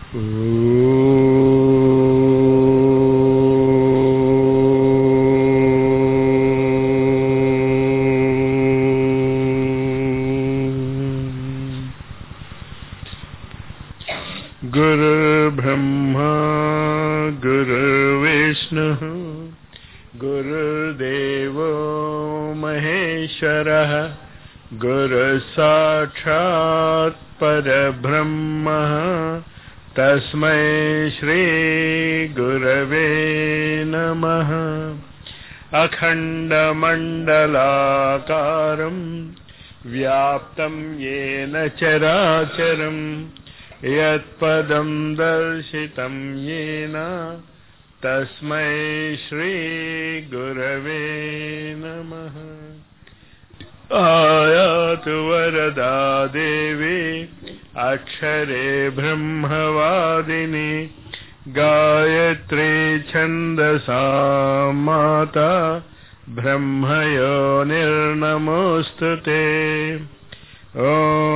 गुरुर्ब्रह्मा गुरुर्विष्णुः गुरुर्देवो महेश्वरः गुरुसाक्षात् परब्रह्मः तस्मै श्रीगुरवे नमः अखण्डमण्डलाकारम् व्याप्तं येन चराचरम् यत्पदं दर्शितं येन तस्मै श्रीगुरवे नमः आयातु वरदा देवी अक्षरे ब्रह्मवादिनी गायत्री छन्दसा माता ब्रह्मयो ते ॐ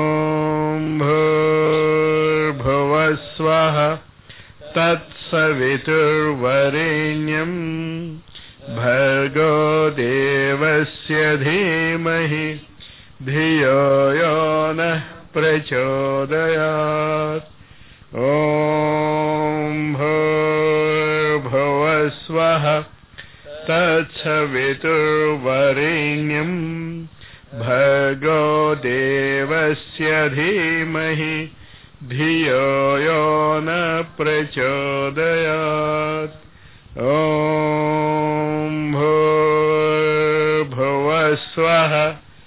भूर्भुवस्वः तत्सवितुर्वरेण्यम् भर्गो देवस्य धीमहि धियो यो नः प्रचोदयात् ॐ भूर्भुवस्वः तत्सवितुर्वरेण्यम् भर्गो देवस्य धीमहि धियो यो न प्रचोदयात् ॐ भूर्भुवस्वः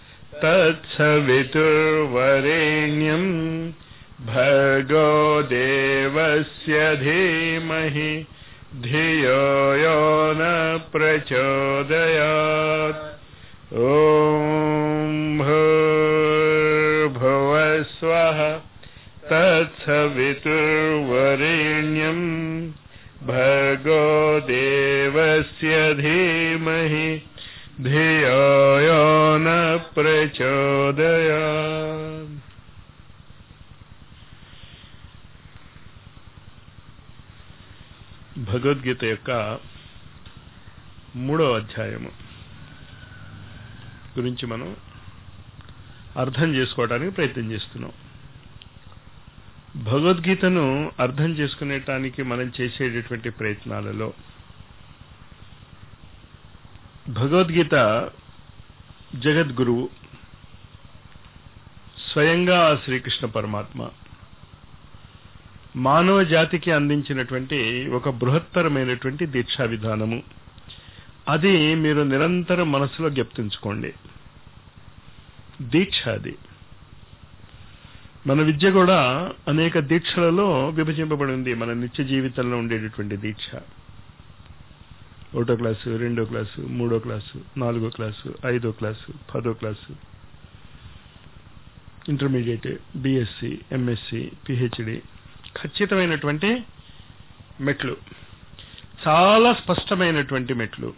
तत्सवितुर्वरेण्यम् भर्गो देवस्य धीमहि धियो यो न प्रचोदयात् ॐ भूर्भुवस्वः तत्सवितुर्वरेण्यम् भर्गो देवस्य धीमहि धियो यो न प्रचोदयात् భగవద్గీత యొక్క మూడో అధ్యాయము గురించి మనం అర్థం చేసుకోవడానికి ప్రయత్నం చేస్తున్నాం భగవద్గీతను అర్థం చేసుకునేటానికి మనం చేసేటటువంటి ప్రయత్నాలలో భగవద్గీత జగద్గురువు స్వయంగా శ్రీకృష్ణ పరమాత్మ మానవ జాతికి అందించినటువంటి ఒక బృహత్తరమైనటువంటి దీక్షా విధానము అది మీరు నిరంతరం మనసులో జ్ఞప్తించుకోండి దీక్ష అది మన విద్య కూడా అనేక దీక్షలలో విభజింపబడి ఉంది మన నిత్య జీవితంలో ఉండేటటువంటి దీక్ష ఒకటో క్లాసు రెండో క్లాసు మూడో క్లాసు నాలుగో క్లాసు ఐదో క్లాసు పదో class intermediate BSc MSc PhD ఖచ్చితమైనటువంటి మెట్లు చాలా స్పష్టమైనటువంటి మెట్లు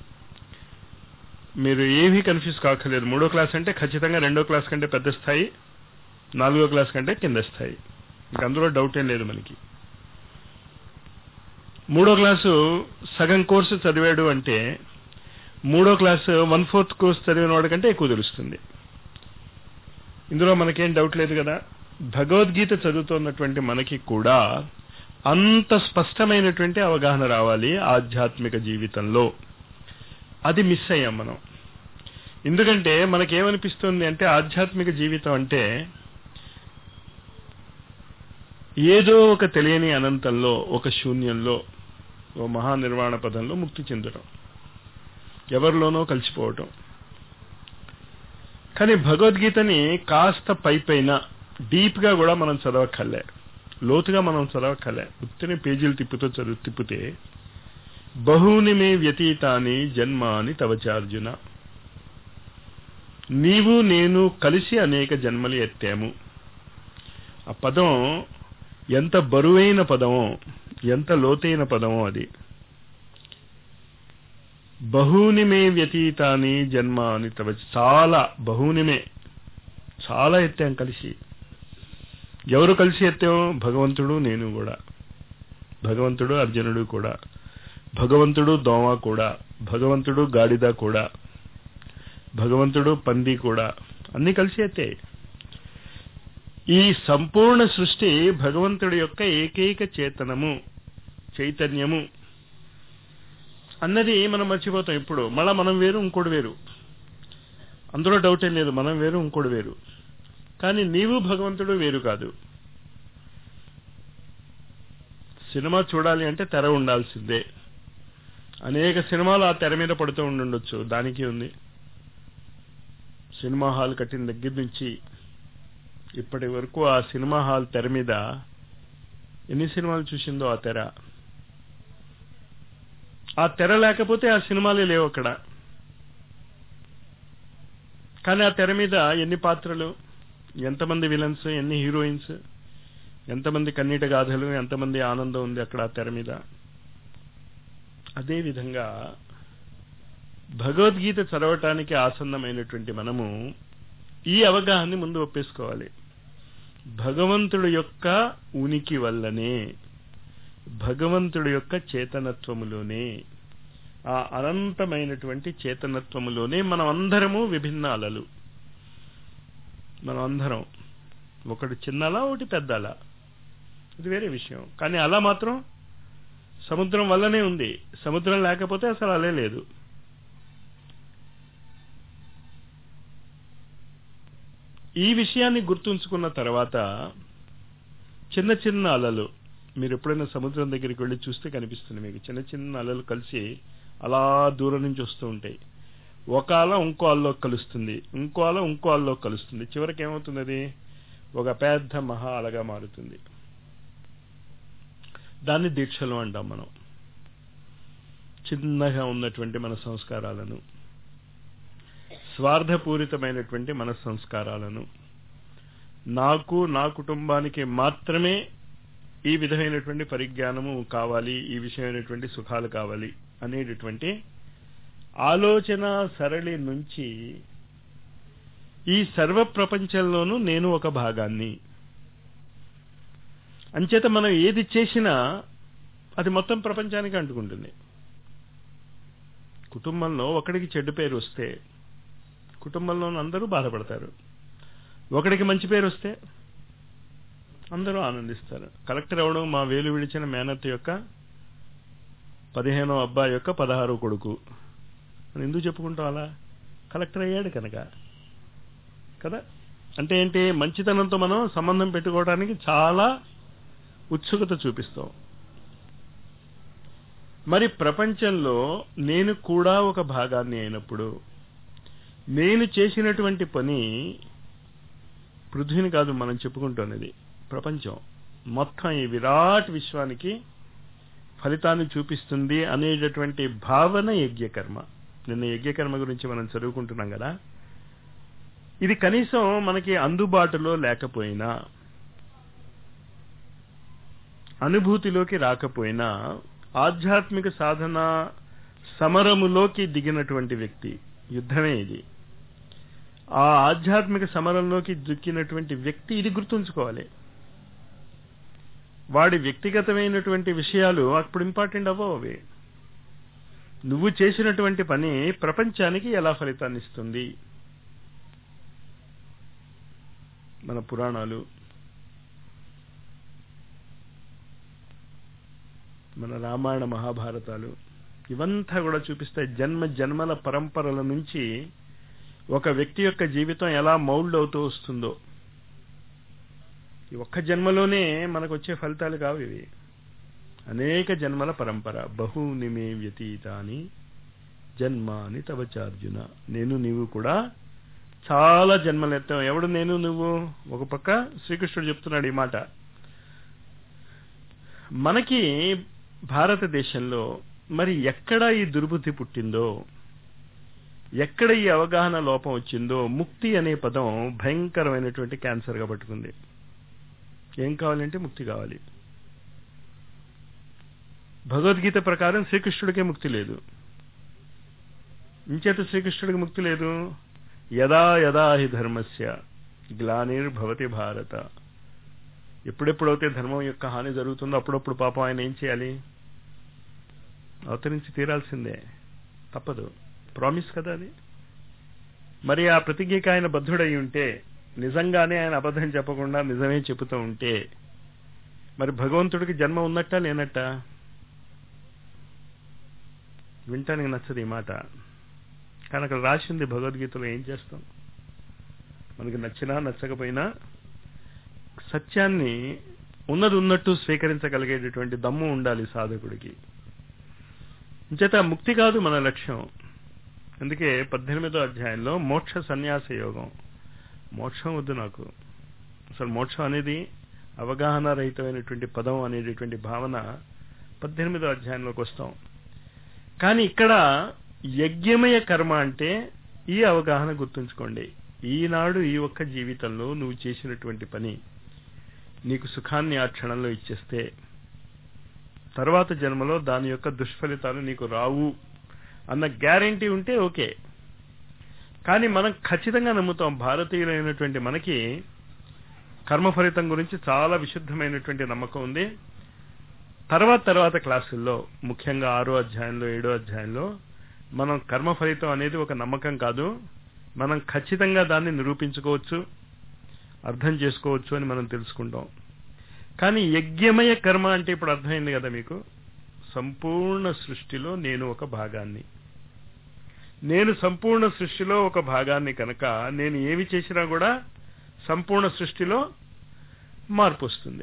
మీరు ఏమీ కన్ఫ్యూజ్ కాకలేదు మూడో క్లాస్ అంటే ఖచ్చితంగా రెండో క్లాస్ కంటే పెద్ద స్థాయి నాలుగో క్లాస్ కంటే కింద స్థాయి ఇంక అందులో డౌట్ ఏం లేదు మనకి మూడో క్లాసు సగం కోర్సు చదివాడు అంటే మూడో క్లాసు వన్ ఫోర్త్ కోర్సు చదివిన వాడి కంటే ఎక్కువ తెలుస్తుంది ఇందులో మనకేం డౌట్ లేదు కదా భగవద్గీత చదువుతున్నటువంటి మనకి కూడా అంత స్పష్టమైనటువంటి అవగాహన రావాలి ఆధ్యాత్మిక జీవితంలో అది మిస్ అయ్యాం మనం ఎందుకంటే మనకేమనిపిస్తుంది అంటే ఆధ్యాత్మిక జీవితం అంటే ఏదో ఒక తెలియని అనంతంలో ఒక శూన్యంలో ఓ మహానిర్వాణ పదంలో ముక్తి చెందడం ఎవరిలోనో కలిసిపోవటం కానీ భగవద్గీతని కాస్త పై పైన డీప్ గా కూడా మనం చదవక్కర్లే లోతుగా మనం చదవక్కర్లే ఉత్తిని పేజీలు తిప్పుతో చదువు తిప్పితే బహుని మే వ్యతీతాని జన్మాని తవచార్జున నీవు నేను కలిసి అనేక జన్మలు ఎత్తాము ఆ పదం ఎంత బరువైన పదమో ఎంత లోతైన పదమో అది బహూని మే వ్యతీతాని జన్మాని తవ చాలా బహునిమే చాలా ఎత్తాం కలిసి ఎవరు కలిసి ఎత్తాం భగవంతుడు నేను కూడా భగవంతుడు అర్జునుడు కూడా భగవంతుడు దోమ కూడా భగవంతుడు గాడిద కూడా భగవంతుడు పంది కూడా అన్ని కలిసి ఎత్తే ఈ సంపూర్ణ సృష్టి భగవంతుడి యొక్క ఏకైక చేతనము చైతన్యము అన్నది మనం మర్చిపోతాం ఇప్పుడు మళ్ళా మనం వేరు ఇంకోటి వేరు అందులో డౌట్ ఏం లేదు మనం వేరు ఇంకోటి వేరు కానీ నీవు భగవంతుడు వేరు కాదు సినిమా చూడాలి అంటే తెర ఉండాల్సిందే అనేక సినిమాలు ఆ తెర మీద పడుతూ ఉండుండొచ్చు దానికి ఉంది సినిమా హాల్ కట్టిన దగ్గర నుంచి ఇప్పటి వరకు ఆ సినిమా హాల్ తెర మీద ఎన్ని సినిమాలు చూసిందో ఆ తెర ఆ తెర లేకపోతే ఆ సినిమాలే లేవు అక్కడ కానీ ఆ తెర మీద ఎన్ని పాత్రలు ఎంతమంది విలన్స్ ఎన్ని హీరోయిన్స్ ఎంతమంది కన్నీట గాథలు ఎంతమంది ఆనందం ఉంది అక్కడ ఆ తెర మీద అదే విధంగా భగవద్గీత చదవటానికి ఆసన్నమైనటువంటి మనము ఈ అవగాహనని ముందు ఒప్పేసుకోవాలి భగవంతుడు యొక్క ఉనికి వల్లనే భగవంతుడి యొక్క చేతనత్వములోనే ఆ అనంతమైనటువంటి చేతనత్వములోనే మనం అందరము విభిన్న అలలు మనం అందరం ఒకటి చిన్న అల ఒకటి పెద్ద అల ఇది వేరే విషయం కానీ అలా మాత్రం సముద్రం వల్లనే ఉంది సముద్రం లేకపోతే అసలు అలే లేదు ఈ విషయాన్ని గుర్తుంచుకున్న తర్వాత చిన్న చిన్న అలలు మీరు ఎప్పుడైనా సముద్రం దగ్గరికి వెళ్ళి చూస్తే కనిపిస్తుంది మీకు చిన్న చిన్న అలలు కలిసి అలా దూరం నుంచి వస్తూ ఉంటాయి ఒక అల ఇంకో అల్లో కలుస్తుంది ఇంకో అల ఇంకో అల్లో కలుస్తుంది చివరికి ఏమవుతుంది అది ఒక పెద్ద మహా అలగా మారుతుంది దాన్ని దీక్షలు అంటాం మనం చిన్నగా ఉన్నటువంటి మన సంస్కారాలను స్వార్థపూరితమైనటువంటి మన సంస్కారాలను నాకు నా కుటుంబానికి మాత్రమే ఈ విధమైనటువంటి పరిజ్ఞానము కావాలి ఈ విషయమైనటువంటి సుఖాలు కావాలి అనేటటువంటి ఆలోచన సరళి నుంచి ఈ సర్వ ప్రపంచంలోనూ నేను ఒక భాగాన్ని అంచేత మనం ఏది చేసినా అది మొత్తం ప్రపంచానికి అంటుకుంటుంది కుటుంబంలో ఒకడికి చెడ్డ పేరు వస్తే కుటుంబంలో అందరూ బాధపడతారు ఒకడికి మంచి పేరు వస్తే అందరూ ఆనందిస్తారు కలెక్టర్ అవడం మా వేలు విడిచిన మేనత్ యొక్క పదిహేనో అబ్బాయి యొక్క పదహారో కొడుకు అని ఎందుకు చెప్పుకుంటాం అలా కలెక్టర్ అయ్యాడు కనుక కదా అంటే ఏంటి మంచితనంతో మనం సంబంధం పెట్టుకోవడానికి చాలా ఉత్సుకత చూపిస్తాం మరి ప్రపంచంలో నేను కూడా ఒక భాగాన్ని అయినప్పుడు నేను చేసినటువంటి పని పృథ్వీని కాదు మనం చెప్పుకుంటున్నది ప్రపంచం మొత్తం ఈ విరాట్ విశ్వానికి ఫలితాన్ని చూపిస్తుంది అనేటటువంటి భావన యజ్ఞకర్మ నిన్న యజ్ఞకర్మ గురించి మనం చదువుకుంటున్నాం కదా ఇది కనీసం మనకి అందుబాటులో లేకపోయినా అనుభూతిలోకి రాకపోయినా ఆధ్యాత్మిక సాధన సమరములోకి దిగినటువంటి వ్యక్తి యుద్ధమే ఇది ఆ ఆధ్యాత్మిక సమరంలోకి దిక్కినటువంటి వ్యక్తి ఇది గుర్తుంచుకోవాలి వాడి వ్యక్తిగతమైనటువంటి విషయాలు అప్పుడు ఇంపార్టెంట్ అవ్వవు అవి నువ్వు చేసినటువంటి పని ప్రపంచానికి ఎలా ఫలితాన్ని ఇస్తుంది మన పురాణాలు మన రామాయణ మహాభారతాలు ఇవంతా కూడా చూపిస్తాయి జన్మ జన్మల పరంపరల నుంచి ఒక వ్యక్తి యొక్క జీవితం ఎలా మౌల్డ్ అవుతూ వస్తుందో ఈ ఒక్క జన్మలోనే మనకు వచ్చే ఫలితాలు కావు ఇవి అనేక జన్మల పరంపర బహుని మే వ్యతీతాని జన్మాని తవచార్జున నేను నీవు కూడా చాలా జన్మలెత్తాం ఎవడు నేను నువ్వు ఒక పక్క శ్రీకృష్ణుడు చెప్తున్నాడు ఈ మాట మనకి భారతదేశంలో మరి ఎక్కడ ఈ దుర్బుద్ధి పుట్టిందో ఎక్కడ ఈ అవగాహన లోపం వచ్చిందో ముక్తి అనే పదం భయంకరమైనటువంటి క్యాన్సర్గా పట్టుకుంది ఏం కావాలంటే ముక్తి కావాలి భగవద్గీత ప్రకారం శ్రీకృష్ణుడికే ముక్తి లేదు ఇంచేత శ్రీకృష్ణుడికి ముక్తి లేదు యదా యదా హి ధర్మస్య గ్లానిర్భవతి భారత ఎప్పుడెప్పుడైతే ధర్మం యొక్క హాని జరుగుతుందో అప్పుడప్పుడు పాపం ఆయన ఏం చేయాలి అవతరించి తీరాల్సిందే తప్పదు ప్రామిస్ కదా అది మరి ఆ ప్రతిజ్ఞకి ఆయన బద్ధుడై ఉంటే నిజంగానే ఆయన అబద్ధం చెప్పకుండా నిజమే చెబుతూ ఉంటే మరి భగవంతుడికి జన్మ ఉన్నట్టా లేనట్టా వింటానికి నచ్చదు ఈ మాట కానీ అక్కడ రాసింది భగవద్గీతలో ఏం చేస్తాం మనకి నచ్చినా నచ్చకపోయినా సత్యాన్ని ఉన్నది ఉన్నట్టు స్వీకరించగలిగేటటువంటి దమ్ము ఉండాలి సాధకుడికి ఇంచేత ముక్తి కాదు మన లక్ష్యం అందుకే పద్దెనిమిదో అధ్యాయంలో మోక్ష సన్యాస యోగం మోక్షం వద్దు నాకు అసలు మోక్షం అనేది అవగాహన రహితమైనటువంటి పదం అనేటటువంటి భావన పద్దెనిమిదో అధ్యాయంలోకి వస్తాం కానీ ఇక్కడ యజ్ఞమయ కర్మ అంటే ఈ అవగాహన గుర్తుంచుకోండి ఈనాడు ఈ ఒక్క జీవితంలో నువ్వు చేసినటువంటి పని నీకు సుఖాన్ని ఆ క్షణంలో ఇచ్చేస్తే తర్వాత జన్మలో దాని యొక్క దుష్ఫలితాలు నీకు రావు అన్న గ్యారంటీ ఉంటే ఓకే కానీ మనం ఖచ్చితంగా నమ్ముతాం భారతీయులైనటువంటి మనకి కర్మ ఫలితం గురించి చాలా విశుద్ధమైనటువంటి నమ్మకం ఉంది తర్వాత తర్వాత క్లాసుల్లో ముఖ్యంగా ఆరో అధ్యాయంలో ఏడో అధ్యాయంలో మనం కర్మ ఫలితం అనేది ఒక నమ్మకం కాదు మనం ఖచ్చితంగా దాన్ని నిరూపించుకోవచ్చు అర్థం చేసుకోవచ్చు అని మనం తెలుసుకుంటాం కానీ యజ్ఞమయ కర్మ అంటే ఇప్పుడు అర్థమైంది కదా మీకు సంపూర్ణ సృష్టిలో నేను ఒక భాగాన్ని నేను సంపూర్ణ సృష్టిలో ఒక భాగాన్ని కనుక నేను ఏమి చేసినా కూడా సంపూర్ణ సృష్టిలో మార్పు వస్తుంది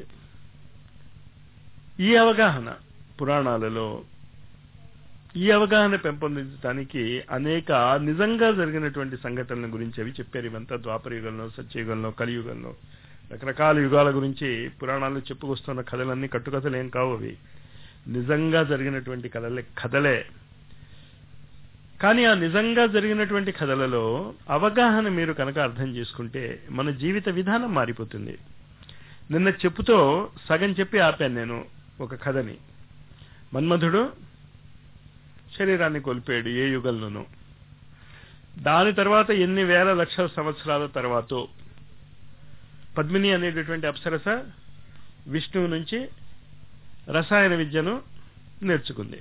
ఈ అవగాహన పురాణాలలో ఈ అవగాహన పెంపొందించడానికి అనేక నిజంగా జరిగినటువంటి సంఘటనల గురించి అవి చెప్పారు ఇవంతా ద్వాపర యుగంలో సత్యయుగంలో కలియుగంలో రకరకాల యుగాల గురించి పురాణాలు చెప్పుకొస్తున్న కథలన్నీ కట్టుకథలు ఏం కావు అవి నిజంగా జరిగినటువంటి కథలే కథలే కానీ ఆ నిజంగా జరిగినటువంటి కథలలో అవగాహన మీరు కనుక అర్థం చేసుకుంటే మన జీవిత విధానం మారిపోతుంది నిన్న చెప్పుతో సగం చెప్పి ఆపాను నేను ఒక కథని మన్మధుడు శరీరాన్ని కోల్పోయాడు ఏ యుగంలోనూ దాని తర్వాత ఎన్ని వేల లక్షల సంవత్సరాల తర్వాత పద్మిని అనేటటువంటి అప్సరస విష్ణువు నుంచి రసాయన విద్యను నేర్చుకుంది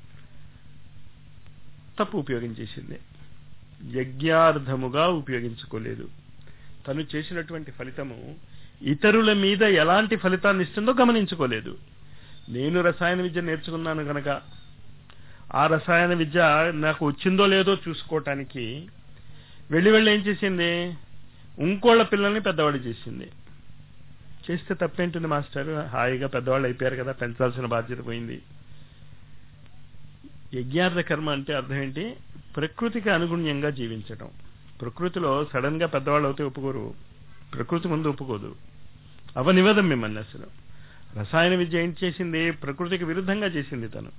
తప్పు ఉపయోగించేసింది యజ్ఞార్థముగా ఉపయోగించుకోలేదు తను చేసినటువంటి ఫలితము ఇతరుల మీద ఎలాంటి ఫలితాన్ని ఇస్తుందో గమనించుకోలేదు నేను రసాయన విద్య నేర్చుకున్నాను కనుక ఆ రసాయన విద్య నాకు వచ్చిందో లేదో చూసుకోవటానికి వెళ్ళి వెళ్ళి ఏం చేసింది ఇంకోళ్ళ పిల్లల్ని పెద్దవాడు చేసింది చేస్తే తప్పేంటుంది మాస్టర్ హాయిగా పెద్దవాళ్ళు అయిపోయారు కదా పెంచాల్సిన బాధ్యత పోయింది యజ్ఞార్థ కర్మ అంటే అర్థం ఏంటి ప్రకృతికి అనుగుణ్యంగా జీవించటం ప్రకృతిలో సడన్ గా పెద్దవాళ్ళు అవుతే ఒప్పుకోరు ప్రకృతి ముందు ఒప్పుకోదు అవనివేదం మిమ్మల్ని అసలు రసాయన విద్య ఏం చేసింది ప్రకృతికి విరుద్ధంగా చేసింది తను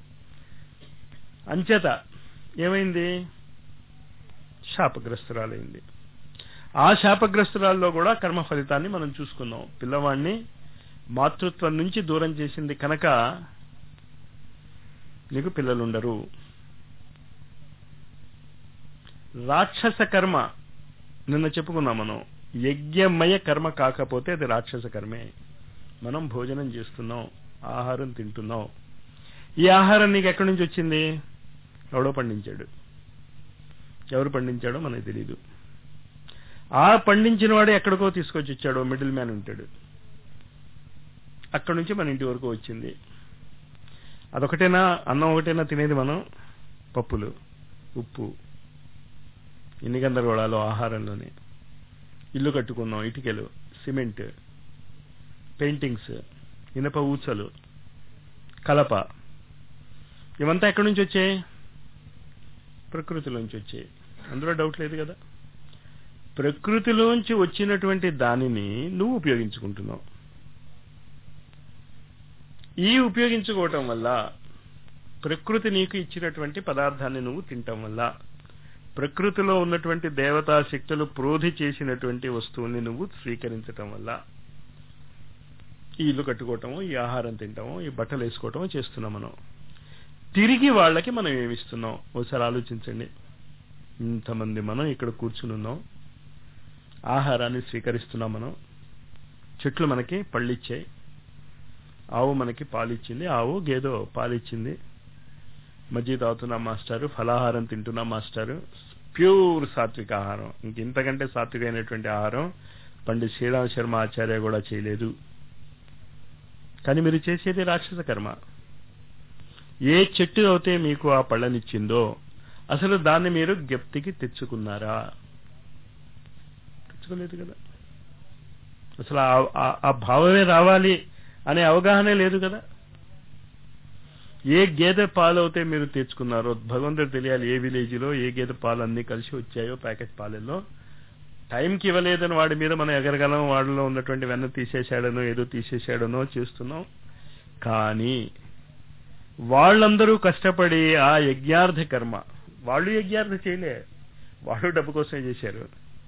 అంచేత ఏమైంది శాపగ్రస్తురాలైంది ఆ శాపగ్రస్తురాల్లో కూడా కర్మ ఫలితాన్ని మనం చూసుకున్నాం పిల్లవాడిని మాతృత్వం నుంచి దూరం చేసింది కనుక నీకు పిల్లలుండరు రాక్షస కర్మ నిన్న చెప్పుకున్నాం మనం యజ్ఞమయ కర్మ కాకపోతే అది రాక్షస కర్మే మనం భోజనం చేస్తున్నాం ఆహారం తింటున్నాం ఈ ఆహారం నీకు ఎక్కడి నుంచి వచ్చింది ఎవడో పండించాడు ఎవరు పండించాడో మనకు తెలియదు ఆ పండించిన వాడు ఎక్కడికో తీసుకొచ్చి ఇచ్చాడో మిడిల్ మ్యాన్ ఉంటాడు అక్కడి నుంచి మన ఇంటి వరకు వచ్చింది అదొకటేనా అన్నం ఒకటేనా తినేది మనం పప్పులు ఉప్పు ఎన్ని గందరగోళాలు ఆహారంలోనే ఇల్లు కట్టుకున్నాం ఇటుకలు సిమెంట్ పెయింటింగ్స్ ఇనప ఊచలు కలప ఇవంతా ఎక్కడి నుంచి వచ్చాయి ప్రకృతిలోంచి వచ్చాయి అందులో డౌట్ లేదు కదా ప్రకృతిలోంచి వచ్చినటువంటి దానిని నువ్వు ఉపయోగించుకుంటున్నావు ఈ ఉపయోగించుకోవటం వల్ల ప్రకృతి నీకు ఇచ్చినటువంటి పదార్థాన్ని నువ్వు తినటం వల్ల ప్రకృతిలో ఉన్నటువంటి దేవతా శక్తులు ప్రోధి చేసినటువంటి వస్తువుల్ని నువ్వు స్వీకరించటం వల్ల ఈ ఇల్లు కట్టుకోవటము ఈ ఆహారం తింటాము ఈ బట్టలు వేసుకోవటము చేస్తున్నాం మనం తిరిగి వాళ్ళకి మనం ఏమిస్తున్నాం ఒకసారి ఆలోచించండి ఇంతమంది మనం ఇక్కడ కూర్చుని ఉన్నాం ఆహారాన్ని స్వీకరిస్తున్నాం మనం చెట్లు మనకి పళ్ళిచ్చాయి ఆవు మనకి పాలిచ్చింది ఆవు గేదో పాలిచ్చింది మజ్జి తాగుతున్నా మాస్టారు ఫలాహారం తింటున్నా మాస్టారు ప్యూర్ సాత్విక ఆహారం ఇంక ఇంతకంటే సాత్వికమైనటువంటి ఆహారం పండిత్ శ్రీరామ్ శర్మ ఆచార్య కూడా చేయలేదు కానీ మీరు చేసేది రాక్షస కర్మ ఏ చెట్టు అయితే మీకు ఆ పళ్ళనిచ్చిందో అసలు దాన్ని మీరు జ్ఞప్తికి తెచ్చుకున్నారా తెచ్చుకోలేదు కదా అసలు ఆ భావమే రావాలి అనే అవగాహనే లేదు కదా ఏ గేదె పాలు అయితే మీరు తెచ్చుకున్నారో భగవంతుడు తెలియాలి ఏ విలేజ్లో ఏ గేదె పాలు అన్ని కలిసి వచ్చాయో ప్యాకెట్ పాలల్లో టైంకి ఇవ్వలేదని వాడి మీద మనం ఎగరగలం వాడిలో ఉన్నటువంటి వెన్న తీసేశాడనో ఏదో తీసేశాడనో చేస్తున్నాం కానీ వాళ్ళందరూ కష్టపడి ఆ యజ్ఞార్థ కర్మ వాళ్ళు యజ్ఞార్థ చేయలే వాళ్ళు డబ్బు కోసమే చేశారు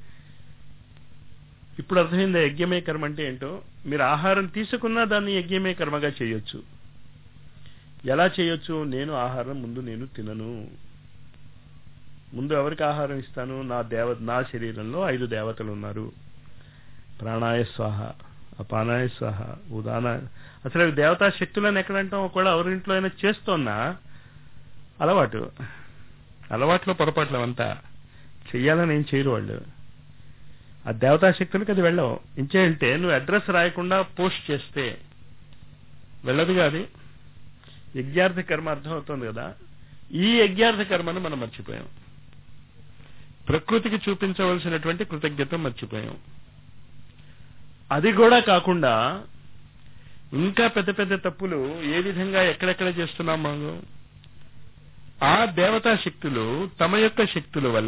ఇప్పుడు అర్థమైంది యజ్ఞమే కర్మ అంటే ఏంటో మీరు ఆహారం తీసుకున్నా దాన్ని యజ్ఞమే కర్మగా చేయొచ్చు ఎలా చేయొచ్చు నేను ఆహారం ముందు నేను తినను ముందు ఎవరికి ఆహారం ఇస్తాను నా దేవ నా శరీరంలో ఐదు దేవతలు ఉన్నారు ప్రాణాయ స్వాహ అపానాయ స్వాహ ఉదాన అసలు అవి దేవతా శక్తులను ఎక్కడంటాం ఒకవేళ ఎవరింట్లో అయినా చేస్తోన్నా అలవాటు అలవాట్లో పొరపాట్లు అవంతా చెయ్యాలని ఏం చేయరు వాళ్ళు ఆ దేవతా శక్తులకు అది వెళ్ళవు ఇంచేంటే నువ్వు అడ్రస్ రాయకుండా పోస్ట్ చేస్తే వెళ్ళదుగా అది యజ్ఞార్థ కర్మ అర్థమవుతుంది కదా ఈ యజ్ఞార్థ కర్మను మనం మర్చిపోయాం ప్రకృతికి చూపించవలసినటువంటి కృతజ్ఞత మర్చిపోయాం అది కూడా కాకుండా ఇంకా పెద్ద పెద్ద తప్పులు ఏ విధంగా ఎక్కడెక్కడ చేస్తున్నాం మనం ఆ దేవతా శక్తులు తమ యొక్క శక్తుల వల్ల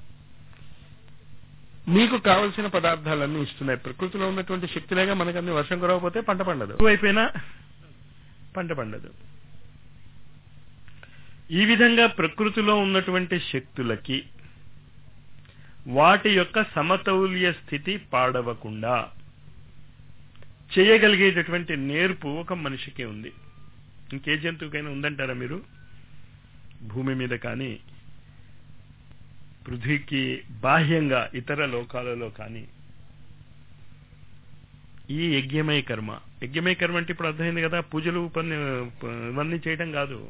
మీకు కావలసిన పదార్థాలన్నీ ఇస్తున్నాయి ప్రకృతిలో ఉన్నటువంటి శక్తులేగా మనకన్నీ వర్షం కురవకపోతే పంట పండదు అయిపోయినా పంట పండదు ఈ విధంగా ప్రకృతిలో ఉన్నటువంటి శక్తులకి వాటి యొక్క సమతౌల్య స్థితి పాడవకుండా చేయగలిగేటటువంటి నేర్పు ఒక మనిషికి ఉంది ఇంకే జంతువుకైనా ఉందంటారా మీరు భూమి మీద కానీ పృథ్వీకి బాహ్యంగా ఇతర లోకాలలో కానీ ఈ యజ్ఞమయ కర్మ యజ్ఞమయ కర్మ అంటే ఇప్పుడు అర్థమైంది కదా పూజలు పని ఇవన్నీ చేయడం కాదు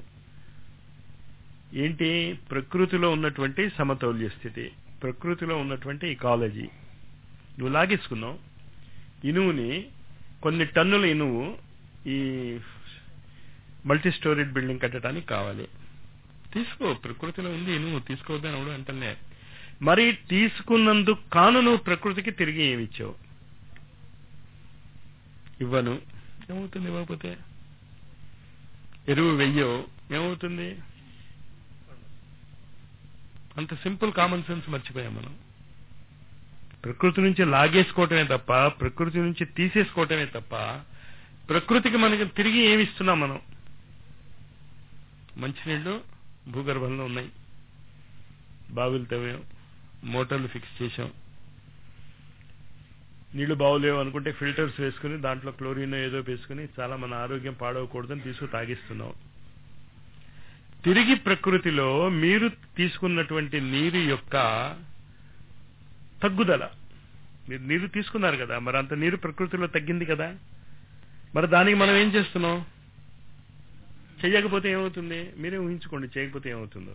ఏంటి ప్రకృతిలో ఉన్నటువంటి సమతౌల్య స్థితి ప్రకృతిలో ఉన్నటువంటి ఇకాలజీ నువ్వు లాగేసుకున్నావు ఇనువుని కొన్ని టన్నుల ఇనువు ఈ మల్టీ స్టోరీడ్ బిల్డింగ్ కట్టడానికి కావాలి తీసుకో ప్రకృతిలో ఉంది ఇనువు తీసుకోవద్దని అవడం అంటలే మరి తీసుకున్నందుకు కాను నువ్వు ప్రకృతికి తిరిగి ఏమి ఇచ్చావు ఇవ్వను ఏమవుతుంది ఇవ్వకపోతే ఎరువు వెయ్యో ఏమవుతుంది అంత సింపుల్ కామన్ సెన్స్ మర్చిపోయాం మనం ప్రకృతి నుంచి లాగేసుకోవటమే తప్ప ప్రకృతి నుంచి తీసేసుకోవటమే తప్ప ప్రకృతికి మనకి తిరిగి ఏమి ఇస్తున్నాం మనం మంచినీళ్ళు భూగర్భంలో ఉన్నాయి బావులు తవ్వాం మోటార్లు ఫిక్స్ చేశాం నీళ్లు బాగులేవు అనుకుంటే ఫిల్టర్స్ వేసుకుని దాంట్లో క్లోరిన్ ఏదో వేసుకుని చాలా మన ఆరోగ్యం పాడవకూడదని తీసుకు తాగిస్తున్నాం తిరిగి ప్రకృతిలో మీరు తీసుకున్నటువంటి నీరు యొక్క తగ్గుదల మీరు నీరు తీసుకున్నారు కదా మరి అంత నీరు ప్రకృతిలో తగ్గింది కదా మరి దానికి మనం ఏం చేస్తున్నాం చెయ్యకపోతే ఏమవుతుంది మీరే ఊహించుకోండి చేయకపోతే ఏమవుతుందో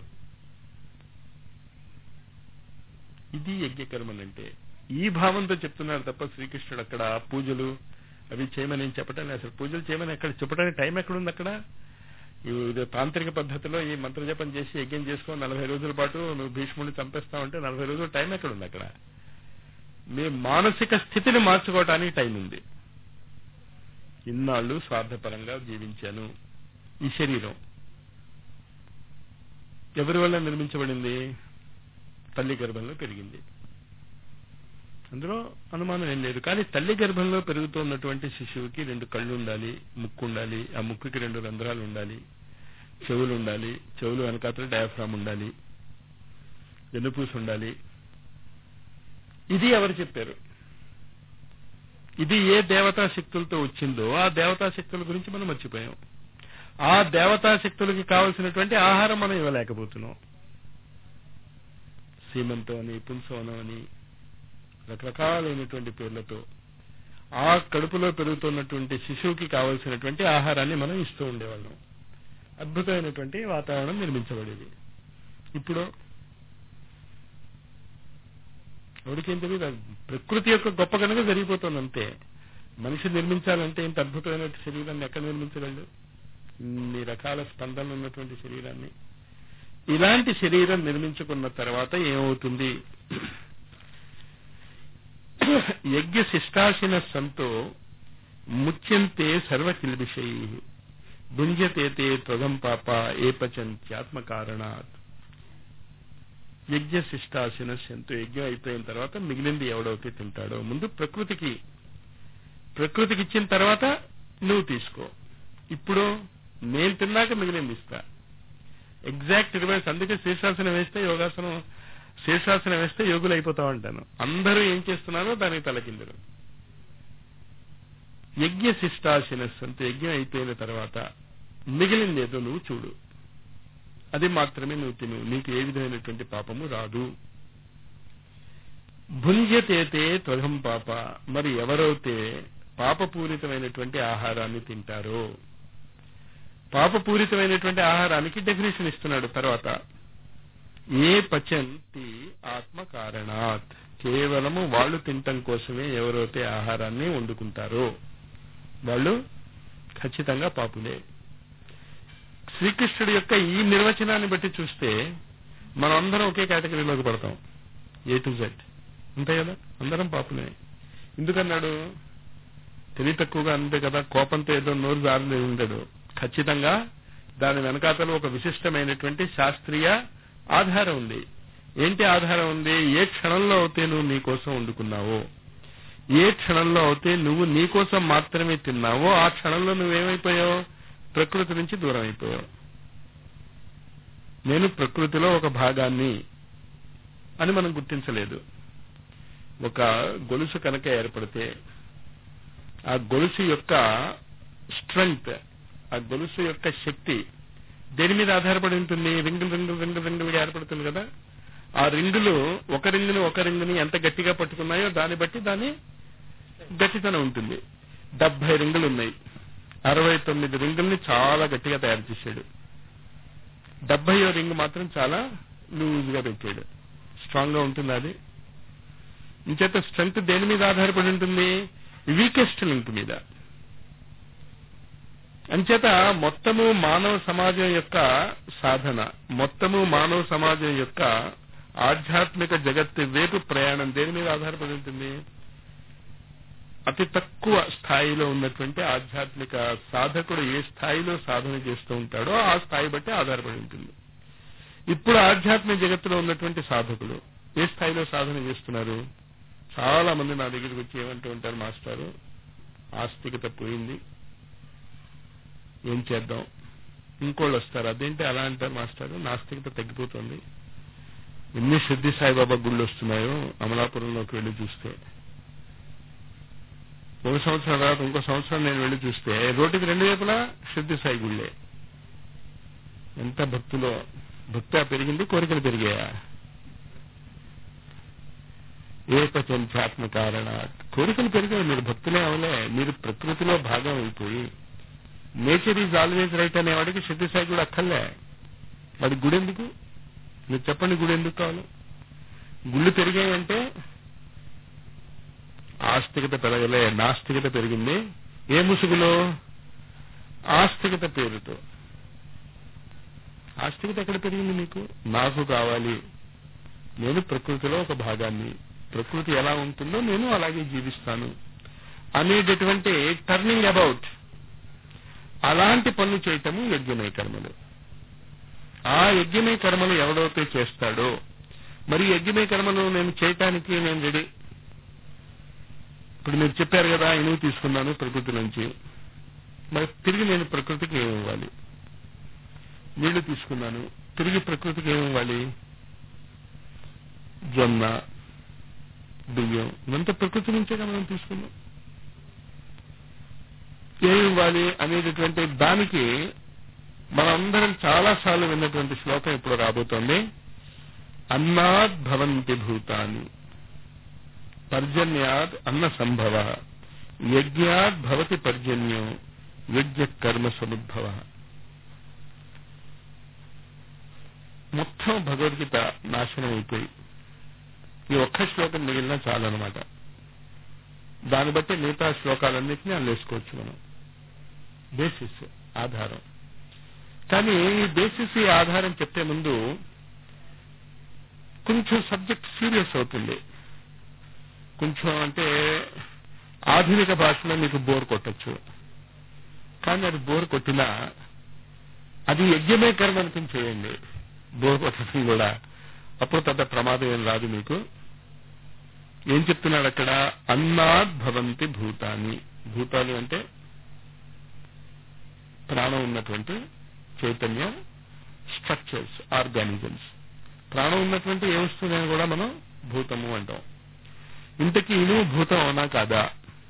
ఇది యజ్ఞకర్మలంటే ఈ భావంతో చెప్తున్నారు తప్ప శ్రీకృష్ణుడు అక్కడ పూజలు అవి చేయమని ఏం చెప్పటం లేదు అసలు పూజలు చేయమని అక్కడ చెప్పడానికి టైం ఎక్కడుంది అక్కడ ఇది తాంత్రిక పద్ధతిలో ఈ మంత్రజపం చేసి యజ్ఞం చేసుకో నలభై రోజుల పాటు నువ్వు భీష్ముడిని చంపేస్తావంటే నలభై రోజులు టైం ఎక్కడుంది అక్కడ మీ మానసిక స్థితిని మార్చుకోవటానికి టైం ఉంది ఇన్నాళ్ళు స్వార్థపరంగా జీవించాను ఈ శరీరం ఎవరి వల్ల నిర్మించబడింది తల్లి గర్భంలో పెరిగింది అందులో అనుమానం ఏం లేదు కానీ తల్లి గర్భంలో పెరుగుతున్నటువంటి శిశువుకి రెండు కళ్ళు ఉండాలి ముక్కు ఉండాలి ఆ ముక్కుకి రెండు రంధ్రాలు ఉండాలి చెవులు ఉండాలి చెవులు వెనకాతలు డయాఫ్రామ్ ఉండాలి వెన్నుపూసి ఉండాలి ఇది ఎవరు చెప్పారు ఇది ఏ దేవతా శక్తులతో వచ్చిందో ఆ దేవతా శక్తుల గురించి మనం మర్చిపోయాం ఆ దేవతా శక్తులకి కావలసినటువంటి ఆహారం మనం ఇవ్వలేకపోతున్నాం సీమంతో అని పుంసవనం అని రకరకాలైనటువంటి పేర్లతో ఆ కడుపులో పెరుగుతున్నటువంటి శిశువుకి కావలసినటువంటి ఆహారాన్ని మనం ఇస్తూ ఉండేవాళ్ళం అద్భుతమైనటువంటి వాతావరణం నిర్మించబడేది ఇప్పుడు ఎవరికేం తెలియదు అది ప్రకృతి యొక్క గొప్ప కనుక జరిగిపోతుంది అంతే మనిషి నిర్మించాలంటే ఇంత అద్భుతమైన శరీరాన్ని ఎక్కడ నిర్మించగలడు ఇన్ని రకాల స్పందనలు ఉన్నటువంటి శరీరాన్ని ఇలాంటి శరీరం నిర్మించుకున్న తర్వాత ఏమవుతుంది యజ్ఞ శిష్టాశిన సంతో ముచ్యంతే సర్వకిల్బిషై భుంజతే తే త్వగం పాప ఏపచంత్యాత్మ కారణాత్ యజ్ఞ శిష్టాశిన సంతో యజ్ఞం అయిపోయిన తర్వాత మిగిలింది ఎవడైతే తింటాడో ముందు ప్రకృతికి ప్రకృతికి ఇచ్చిన తర్వాత నువ్వు తీసుకో ఇప్పుడు నేను తిన్నాక మిగిలింది ఇస్తా ఎగ్జాక్ట్ రివర్స్ అందుకే శీర్షాసనం వేస్తే యోగాసనం శీర్షాసనం వేస్తే యోగులు అయిపోతాం అంటాను అందరూ ఏం చేస్తున్నారో దానికి తలకిందరు యజ్ఞ శిష్టాశినస్ అంటే యజ్ఞం అయిపోయిన తర్వాత మిగిలింది ఏదో నువ్వు చూడు అది మాత్రమే నువ్వు తిను నీకు ఏ విధమైనటువంటి పాపము రాదు భుంజతేతే త్వగం పాప మరి ఎవరైతే పాపపూరితమైనటువంటి ఆహారాన్ని తింటారో పాపపూరితమైనటువంటి ఆహారానికి డెఫినేషన్ ఇస్తున్నాడు తర్వాత ఏ పచంతి ఆత్మ కారణాత్ కేవలము వాళ్ళు తినటం కోసమే ఎవరైతే ఆహారాన్ని వండుకుంటారో వాళ్ళు ఖచ్చితంగా పాపులే శ్రీకృష్ణుడి యొక్క ఈ నిర్వచనాన్ని బట్టి చూస్తే మనం అందరం ఒకే కేటగిరీలోకి పడతాం ఏ టు జెడ్ అంతే కదా అందరం పాపులే ఎందుకన్నాడు తెలివి తక్కువగా అంతే కదా కోపంతో ఏదో నోరు జారలే ఉండడు ఖచ్చితంగా దాని వెనకాతలో ఒక విశిష్టమైనటువంటి శాస్త్రీయ ఆధారం ఉంది ఏంటి ఆధారం ఉంది ఏ క్షణంలో అయితే నువ్వు నీ కోసం వండుకున్నావో ఏ క్షణంలో అయితే నువ్వు నీ కోసం మాత్రమే తిన్నావో ఆ క్షణంలో నువ్వేమైపోయావు ప్రకృతి నుంచి దూరం అయిపోయావు నేను ప్రకృతిలో ఒక భాగాన్ని అని మనం గుర్తించలేదు ఒక గొలుసు కనుక ఏర్పడితే ఆ గొలుసు యొక్క స్ట్రెంగ్త్ ఆ గొలుసు యొక్క శక్తి దేని మీద ఆధారపడి ఉంటుంది రింగులు రింగులు రింగులు రింగులుగా ఏర్పడుతుంది కదా ఆ రింగులు ఒక రింగుని ఒక రింగుని ఎంత గట్టిగా పట్టుకున్నాయో దాన్ని బట్టి దాని గట్టితనం ఉంటుంది డెబ్బై రింగులు ఉన్నాయి అరవై తొమ్మిది రింగుల్ని చాలా గట్టిగా తయారు చేశాడు డెబ్బయో రింగ్ మాత్రం చాలా లూజ్ గా పెట్టాడు స్ట్రాంగ్ గా ఉంటుంది అది ఇంచేత స్ట్రెంగ్త్ దేని మీద ఆధారపడి ఉంటుంది వీకెస్ట్ లింక్ మీద అంచేత మొత్తము మానవ సమాజం యొక్క సాధన మొత్తము మానవ సమాజం యొక్క ఆధ్యాత్మిక జగత్తు వైపు ప్రయాణం దేని మీద ఆధారపడి ఉంటుంది అతి తక్కువ స్థాయిలో ఉన్నటువంటి ఆధ్యాత్మిక సాధకుడు ఏ స్థాయిలో సాధన చేస్తూ ఉంటాడో ఆ స్థాయి బట్టి ఆధారపడి ఉంటుంది ఇప్పుడు ఆధ్యాత్మిక జగత్తులో ఉన్నటువంటి సాధకులు ఏ స్థాయిలో సాధన చేస్తున్నారు చాలా మంది నా దగ్గరికి వచ్చి ఏమంటూ ఉంటారు మాస్టారు ఆస్తికత పోయింది ఏం చేద్దాం ఇంకోళ్ళు వస్తారు అదేంటి అలా అంటారు మాస్టారు నాస్తికత తగ్గిపోతుంది ఎన్ని సిద్ధి సాయిబాబా గుళ్ళు వస్తున్నాయో అమలాపురంలోకి వెళ్ళి చూస్తే ఒక సంవత్సరం తర్వాత ఇంకో సంవత్సరం నేను వెళ్ళి చూస్తే రోడ్డుకి రెండు వైపులా సిద్ధి సాయి గుళ్ళే ఎంత భక్తులో భక్తి పెరిగింది కోరికలు పెరిగాయా ఏకచంచాత్మ కారణ కోరికలు పెరిగాయి మీరు భక్తులే అవలే మీరు ప్రకృతిలో భాగం అయిపోయి నేచర్ ఈజ్ ఆల్వేజ్ రైట్ అనేవాడికి సిద్ధిసాయి కూడా అక్కర్లే వాడి గుడి ఎందుకు మీరు చెప్పండి గుడి ఎందుకు కావాలి గుళ్ళు పెరిగాయంటే ఆస్తికత పెరగలే నాస్తికత పెరిగింది ఏ ముసుగులో ఆస్తికత పేరుతో ఆస్తికత ఎక్కడ పెరిగింది మీకు నాకు కావాలి నేను ప్రకృతిలో ఒక భాగాన్ని ప్రకృతి ఎలా ఉంటుందో నేను అలాగే జీవిస్తాను అనేటటువంటి టర్నింగ్ అబౌట్ అలాంటి పనులు చేయటము యజ్ఞమయ కర్మలు ఆ యజ్ఞమయ కర్మలు ఎవడైతే చేస్తాడో మరి యజ్ఞమయ కర్మలు నేను చేయటానికి నేను రెడీ ఇప్పుడు మీరు చెప్పారు కదా ఇనువు తీసుకున్నాను ప్రకృతి నుంచి మరి తిరిగి నేను ప్రకృతికి ఏమి ఇవ్వాలి నీళ్లు తీసుకున్నాను తిరిగి ప్రకృతికి ఏమి ఇవ్వాలి జొన్న బియ్యం ఇదంతా ప్రకృతి నుంచే కదా మనం తీసుకున్నాం ఏమి ఇవ్వాలి అనేటటువంటి దానికి మనందరం చాలా సార్లు విన్నటువంటి శ్లోకం ఇప్పుడు రాబోతోంది అన్నాద్ భవంతి భూతాన్ని పర్జన్యాద్ అన్న సంభవ యజ్ఞాత్ భవతి పర్జన్యం యజ్ఞ కర్మ సముద్భవ మొత్తం భగవద్గీత నాశనం అయిపోయి ఈ ఒక్క శ్లోకం మిగిలిన చాలన్నమాట దాన్ని బట్టి మిగతా శ్లోకాలన్నింటినీ అల్లేసుకోవచ్చు మనం బేసిస్ ఆధారం కానీ ఈ బేసిస్ ఈ ఆధారం చెప్పే ముందు కొంచెం సబ్జెక్ట్ సీరియస్ అవుతుంది కొంచెం అంటే ఆధునిక భాషలో మీకు బోర్ కొట్టచ్చు కానీ అది బోర్ కొట్టినా అది యజ్ఞమే కర్మ అనుకుని చేయండి బోర్ కొట్టడం కూడా అప్పుడు పెద్ద ప్రమాదం ఏం రాదు మీకు ఏం చెప్తున్నాడు అక్కడ అన్నాద్ భవంతి భూతాన్ని భూతాలు అంటే ప్రాణం ఉన్నటువంటి చైతన్య స్ట్రక్చర్స్ ఆర్గానిజమ్స్ ప్రాణం ఉన్నటువంటి ఏ వస్తువునైనా కూడా మనం భూతము అంటాం ఇంతకీ ఇనుము భూతం అవునా కాదా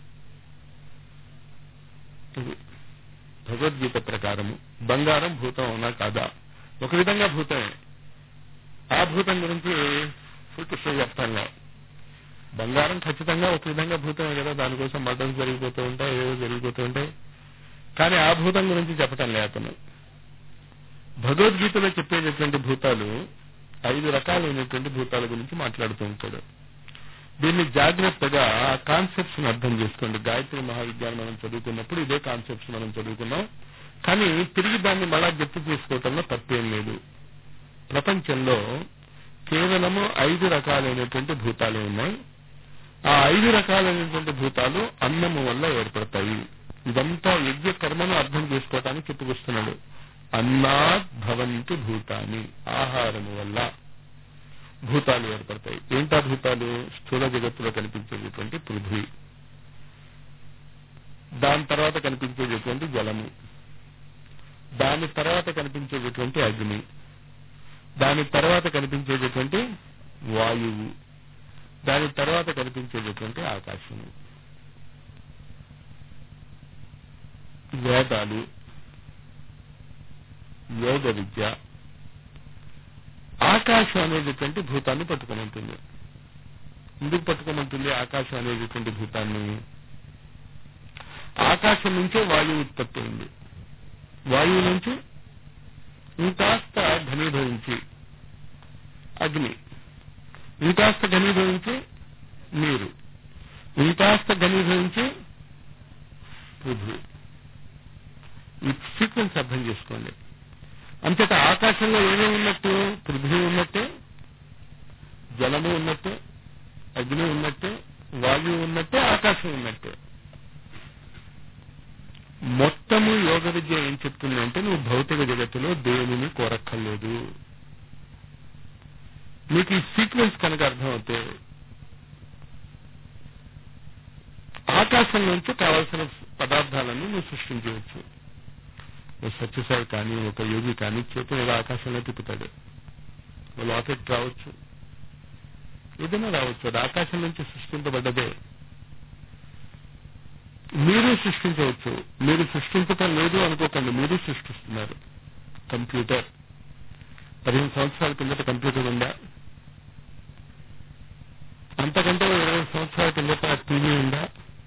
ఇది భగవద్గీత ప్రకారము బంగారం భూతం అవునా కాదా ఒక విధంగా భూతమే ఆ భూతం గురించి శ్రీకృష్ణ చెప్తాను బంగారం ఖచ్చితంగా ఒక విధంగా భూతమే కదా దానికోసం మర్డర్స్ జరిగిపోతూ ఉంటాయి ఏవో జరిగిపోతూ ఉంటాయి కానీ ఆ భూతం గురించి చెప్పటం లే అతను భగవద్గీతలో చెప్పేటటువంటి భూతాలు ఐదు రకాలైనటువంటి భూతాల గురించి మాట్లాడుతూ ఉంటాడు దీన్ని జాగ్రత్తగా ఆ కాన్సెప్ట్స్ ని అర్థం చేసుకోండి గాయత్రి మహావిద్యాన్ని మనం చదువుకున్నప్పుడు ఇదే కాన్సెప్ట్స్ మనం చదువుకున్నాం కానీ తిరిగి దాన్ని మళ్ళా గుర్తు చేసుకోవటంలో తప్పేం లేదు ప్రపంచంలో కేవలము ఐదు రకాలైనటువంటి భూతాలే ఉన్నాయి ఆ ఐదు రకాలైనటువంటి భూతాలు అన్నము వల్ల ఏర్పడతాయి ఇదంతా యజ్ఞ కర్మను అర్థం చేసుకోవటానికి చెప్పుకొస్తున్నాడు అన్నాద్ భవంతి భూతాన్ని ఆహారము వల్ల భూతాలు ఏర్పడతాయి ఏంటా భూతాలు స్థూల జగత్తులో కనిపించేటటువంటి పృథ్వీ దాని తర్వాత కనిపించేటటువంటి జలము దాని తర్వాత కనిపించేటటువంటి అగ్ని దాని తర్వాత కనిపించేటటువంటి వాయువు దాని తర్వాత కనిపించేటటువంటి ఆకాశము వేదాలు యోగ విద్య ఆకాశం అనేటటువంటి భూతాన్ని పట్టుకోమంటుంది ఎందుకు పట్టుకోమంటుంది ఆకాశం అనేటటువంటి భూతాన్ని ఆకాశం నుంచే వాయువు ఉత్పత్తి అయింది వాయువు నుంచి ఇంకాస్త ఘనీభవించి అగ్ని ఇంకాస్త ఘనీభవించి నీరు ఇంకాస్త ఘనీభవించి పృథ్వీ ఈ సీక్వెన్స్ అర్థం చేసుకోండి అంతటా ఆకాశంలో ఏమేమి ఉన్నట్టు పృథ్వీ ఉన్నట్టే జలము ఉన్నట్టే అగ్ని ఉన్నట్టే వాయువు ఉన్నట్టే ఆకాశం ఉన్నట్టే మొత్తము యోగ విద్య ఏం చెప్తుంది అంటే నువ్వు భౌతిక జగత్తులో దేనిని కోరక్కర్లేదు నీకు ఈ సీక్వెన్స్ కనుక అర్థమవుతే ఆకాశం నుంచి కావలసిన పదార్థాలను నువ్వు సృష్టించవచ్చు ఒక సత్యసాయి కానీ ఒక యోగి కానీ చేతులు ఏదో ఆకాశంలో తిప్పుతాడు ఒక లాకెట్ రావచ్చు ఏదైనా రావచ్చు అది ఆకాశం నుంచి సృష్టించబడ్డదే మీరు సృష్టించవచ్చు మీరు సృష్టించటం లేదు అనుకోకండి మీరు సృష్టిస్తున్నారు కంప్యూటర్ పదిహేను సంవత్సరాల కిందట కంప్యూటర్ ఉందా అంతకంటే ఇరవై సంవత్సరాల కిందట టీవీ ఉందా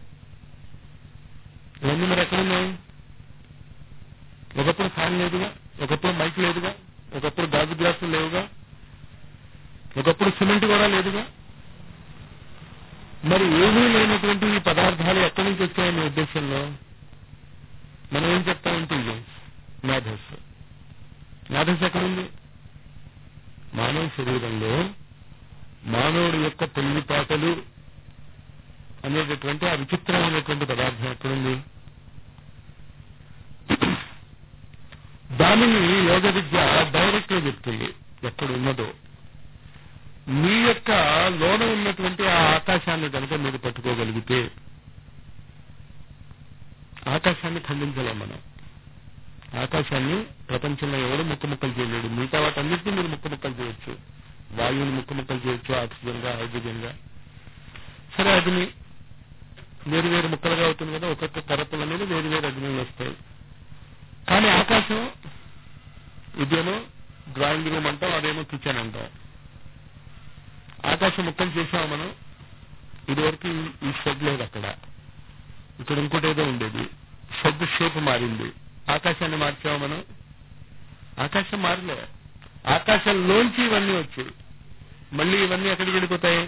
ఇవన్నీ మరి ఎక్కడున్నాయి ఒకప్పుడు ఫ్యాన్ లేదుగా ఒకప్పుడు మైక్ లేదుగా ఒకప్పుడు గాజు గ్లాసులు లేవుగా ఒకప్పుడు సిమెంట్ కూడా లేదుగా మరి ఏమీ లేనటువంటి ఈ పదార్థాలు ఎక్కడి నుంచి వచ్చాయని ఉద్దేశంలో మనం ఏం చెప్తాం ఇంటెలిజెన్స్ మ్యాథస్ మ్యాథస్ ఎక్కడుంది మానవ శరీరంలో మానవుడి యొక్క తెలివిపాటలు అనేటటువంటి ఆ విచిత్రమైనటువంటి పదార్థం ఎక్కడుంది దానిని యోగ విద్య డైరెక్ట్ గా చెప్తుంది ఎక్కడ ఉన్నదో మీ యొక్క లోన ఉన్నటువంటి ఆ ఆకాశాన్ని కనుక మీరు పట్టుకోగలిగితే ఆకాశాన్ని ఖండించలేం మనం ఆకాశాన్ని ప్రపంచంలో ఎవరు ముక్క ముక్కలు చేయలేడు మిగతా వాటన్నిటిని మీరు ముక్క ముక్కలు చేయొచ్చు వాయువుని ముక్క ముక్కలు చేయొచ్చు ఆక్సిజన్ గా హైడ్రోజన్ గా సరే అగ్ని వేరు వేరు ముక్కలుగా అవుతుంది కదా ఒక్కొక్క కరపుల మీద వేరు వేరు అగ్నిలు వస్తాయి కానీ ఆకాశం ఇదేమో డ్రాయింగ్ రూమ్ అంటాం అదేమో కిచెన్ అంటాం ఆకాశం ముక్కలు చేసాము మనం ఇదివరకు ఈ- ఈ షెడ్ లేదు అక్కడ ఇక్కడ ఇంకోటి ఏదో ఉండేది సబ్ షేప్ మారింది ఆకాశాన్ని మార్చాము మనం ఆకాశం మారలే ఆకాశంలోంచి ఇవన్నీ వచ్చాయి మళ్ళీ ఇవన్నీ ఎక్కడికి వెళ్ళిపోతాయి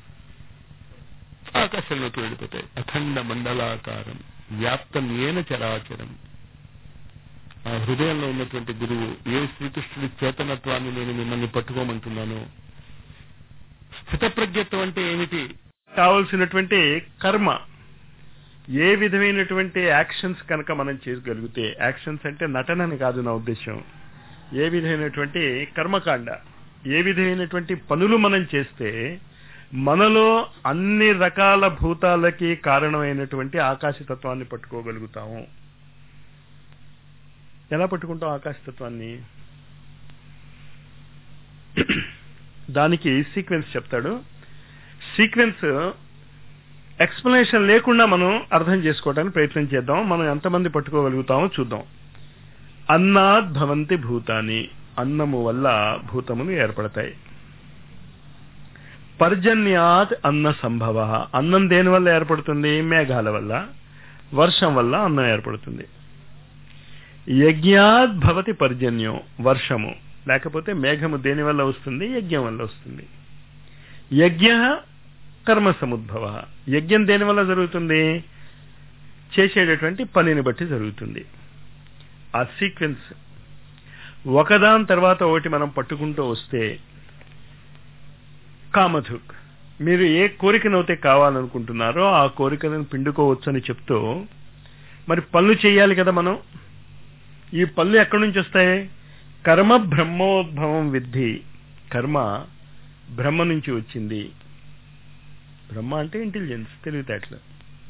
ఆకాశంలోకి వెళ్ళిపోతాయి అఖండ మండలాకారం వ్యాప్తం ఏన చరాచరం ఆ హృదయంలో ఉన్నటువంటి గురువు ఏ శ్రీకృష్ణుడి చేతనత్వాన్ని నేను మిమ్మల్ని పట్టుకోమంటున్నాను స్థితప్రజ్ఞత్వం అంటే ఏమిటి కావలసినటువంటి కర్మ ఏ విధమైనటువంటి యాక్షన్స్ కనుక మనం చేయగలిగితే యాక్షన్స్ అంటే నటనని కాదు నా ఉద్దేశం ఏ విధమైనటువంటి కర్మకాండ ఏ విధమైనటువంటి పనులు మనం చేస్తే మనలో అన్ని రకాల భూతాలకి కారణమైనటువంటి ఆకాశతత్వాన్ని పట్టుకోగలుగుతాము ఎలా పట్టుకుంటాం ఆకాశతత్వాన్ని దానికి సీక్వెన్స్ చెప్తాడు సీక్వెన్స్ ఎక్స్ప్లెనేషన్ లేకుండా మనం అర్థం చేసుకోవడానికి ప్రయత్నం చేద్దాం మనం ఎంతమంది పట్టుకోగలుగుతామో చూద్దాం అన్నాద్ భవంతి భూతాని అన్నము వల్ల భూతములు ఏర్పడతాయి పర్జన్యాత్ అన్న సంభవ అన్నం దేని వల్ల ఏర్పడుతుంది మేఘాల వల్ల వర్షం వల్ల అన్నం ఏర్పడుతుంది యజ్ఞాద్ భవతి పర్జన్యం వర్షము లేకపోతే మేఘము దేని వల్ల వస్తుంది యజ్ఞం వల్ల వస్తుంది యజ్ఞ కర్మ సముద్భవ యజ్ఞం దేని వల్ల జరుగుతుంది చేసేటటువంటి పనిని బట్టి జరుగుతుంది ఆ సీక్వెన్స్ ఒకదాని తర్వాత ఒకటి మనం పట్టుకుంటూ వస్తే కామధుక్ మీరు ఏ కోరికనైతే కావాలనుకుంటున్నారో ఆ కోరికలను పిండుకోవచ్చని చెప్తూ మరి పనులు చేయాలి కదా మనం ఈ పనులు ఎక్కడి నుంచి వస్తాయి కర్మ బ్రహ్మోద్భవం విద్ధి కర్మ బ్రహ్మ నుంచి వచ్చింది బ్రహ్మ అంటే ఇంటెలిజెన్స్ తెలివితేటలు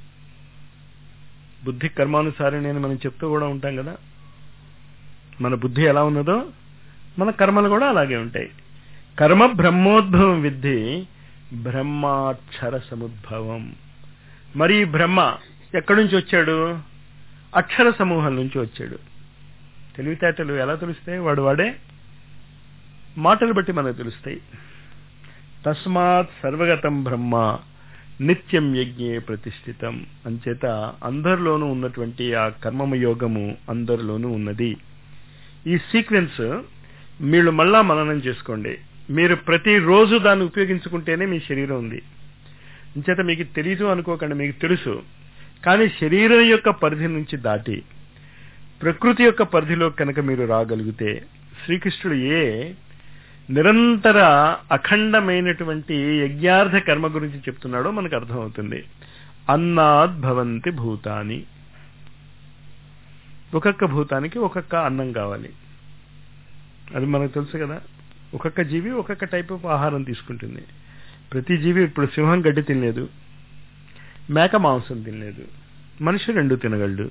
బుద్ధి కర్మానుసారి నేను మనం చెప్తూ కూడా ఉంటాం కదా మన బుద్ధి ఎలా ఉన్నదో మన కర్మలు కూడా అలాగే ఉంటాయి కర్మ బ్రహ్మోద్భవం విద్ధి బ్రహ్మాక్షర సముద్భవం మరి ఈ బ్రహ్మ ఎక్కడి నుంచి వచ్చాడు అక్షర సమూహం నుంచి వచ్చాడు తెలివితేటలు ఎలా తెలుస్తాయి వాడు వాడే మాటలు బట్టి మనకు తెలుస్తాయి తస్మాత్ సర్వగతం బ్రహ్మ నిత్యం యజ్ఞే ప్రతిష్ఠితం అంచేత అందరిలోనూ ఉన్నటువంటి ఆ కర్మమ యోగము అందరిలోనూ ఉన్నది ఈ సీక్వెన్స్ మీరు మళ్ళా మననం చేసుకోండి మీరు ప్రతిరోజు దాన్ని ఉపయోగించుకుంటేనే మీ శరీరం ఉంది అంచేత మీకు తెలీదు అనుకోకండి మీకు తెలుసు కానీ శరీరం యొక్క పరిధి నుంచి దాటి ప్రకృతి యొక్క పరిధిలో కనుక మీరు రాగలిగితే శ్రీకృష్ణుడు ఏ నిరంతర అఖండమైనటువంటి యజ్ఞార్థ కర్మ గురించి చెప్తున్నాడో మనకు అర్థమవుతుంది అన్నాద్ భవంతి భూతాని ఒక్కొక్క భూతానికి ఒక్కొక్క అన్నం కావాలి అది మనకు తెలుసు కదా ఒక్కొక్క జీవి ఒక్కొక్క టైప్ ఆఫ్ ఆహారం తీసుకుంటుంది ప్రతి జీవి ఇప్పుడు సింహం గడ్డి తినలేదు మేక మాంసం తినలేదు మనిషి రెండు తినగలడు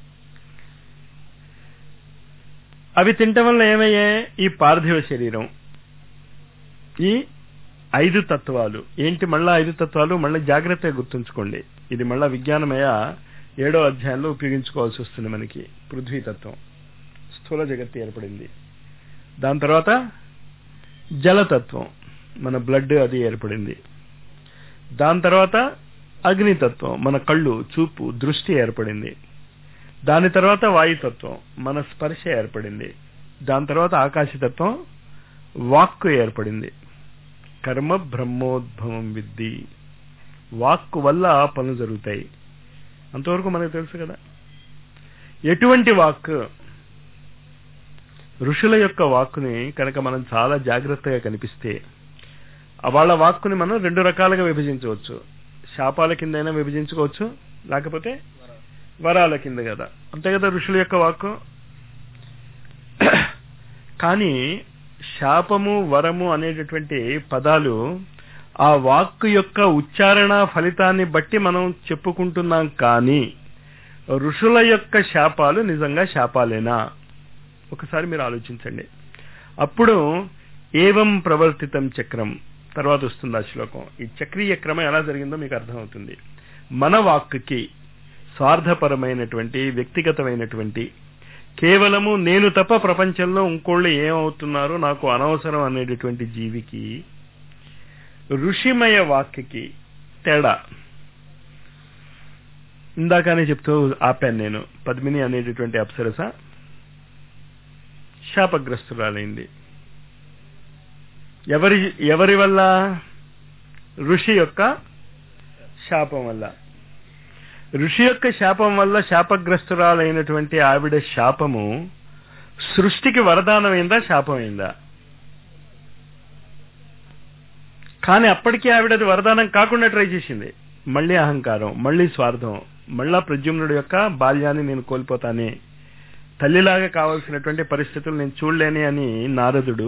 అవి తినటం వల్ల ఏమయ్యాయి ఈ పార్థివ శరీరం ఈ ఐదు తత్వాలు ఏంటి మళ్ళా ఐదు తత్వాలు మళ్ళీ జాగ్రత్తగా గుర్తుంచుకోండి ఇది మళ్ళా విజ్ఞానమయ ఏడో అధ్యాయంలో ఉపయోగించుకోవాల్సి వస్తుంది మనకి పృథ్వీతత్వం స్థూల జగత్తు ఏర్పడింది దాని తర్వాత జలతత్వం మన బ్లడ్ అది ఏర్పడింది దాని తర్వాత అగ్నితత్వం మన కళ్ళు చూపు దృష్టి ఏర్పడింది దాని తర్వాత వాయుతత్వం మన స్పర్శ ఏర్పడింది దాని తర్వాత ఆకాశతత్వం వాక్కు ఏర్పడింది కర్మ బ్రహ్మోద్భవం విద్ది వాక్కు వల్ల పనులు జరుగుతాయి అంతవరకు మనకు తెలుసు కదా ఎటువంటి వాక్ ఋషుల యొక్క వాక్కుని కనుక మనం చాలా జాగ్రత్తగా కనిపిస్తే వాళ్ళ వాక్కుని మనం రెండు రకాలుగా విభజించవచ్చు శాపాల కిందైనా విభజించుకోవచ్చు లేకపోతే వరాల కింద కదా అంతే కదా ఋషుల యొక్క వాక్కు కానీ శాపము వరము అనేటటువంటి పదాలు ఆ వాక్కు యొక్క ఉచ్చారణ ఫలితాన్ని బట్టి మనం చెప్పుకుంటున్నాం కానీ ఋషుల యొక్క శాపాలు నిజంగా శాపాలేనా ఒకసారి మీరు ఆలోచించండి అప్పుడు ఏవం ప్రవర్తితం చక్రం తర్వాత వస్తుంది ఆ శ్లోకం ఈ చక్రీయ క్రమం ఎలా జరిగిందో మీకు అర్థమవుతుంది మన వాక్కుకి స్వార్థపరమైనటువంటి వ్యక్తిగతమైనటువంటి కేవలము నేను తప్ప ప్రపంచంలో ఇంకోళ్ళు ఏమవుతున్నారో నాకు అనవసరం అనేటటువంటి జీవికి ఋషిమయ వాక్యకి తేడా ఇందాకనే చెప్తూ ఆపాను నేను పద్మిని అనేటటువంటి అప్సరస శాపగ్రస్తురాలైంది ఎవరి ఎవరి వల్ల ఋషి యొక్క శాపం వల్ల ఋషి యొక్క శాపం వల్ల శాపగ్రస్తురాలైనటువంటి ఆవిడ శాపము సృష్టికి వరదానమైందా శాపమైందా కానీ అప్పటికీ ఆవిడ అది వరదానం కాకుండా ట్రై చేసింది మళ్ళీ అహంకారం మళ్ళీ స్వార్థం మళ్ళా ప్రద్యుమ్నుడి యొక్క బాల్యాన్ని నేను కోల్పోతానే తల్లిలాగా కావాల్సినటువంటి పరిస్థితులు నేను చూడలేని అని నారదుడు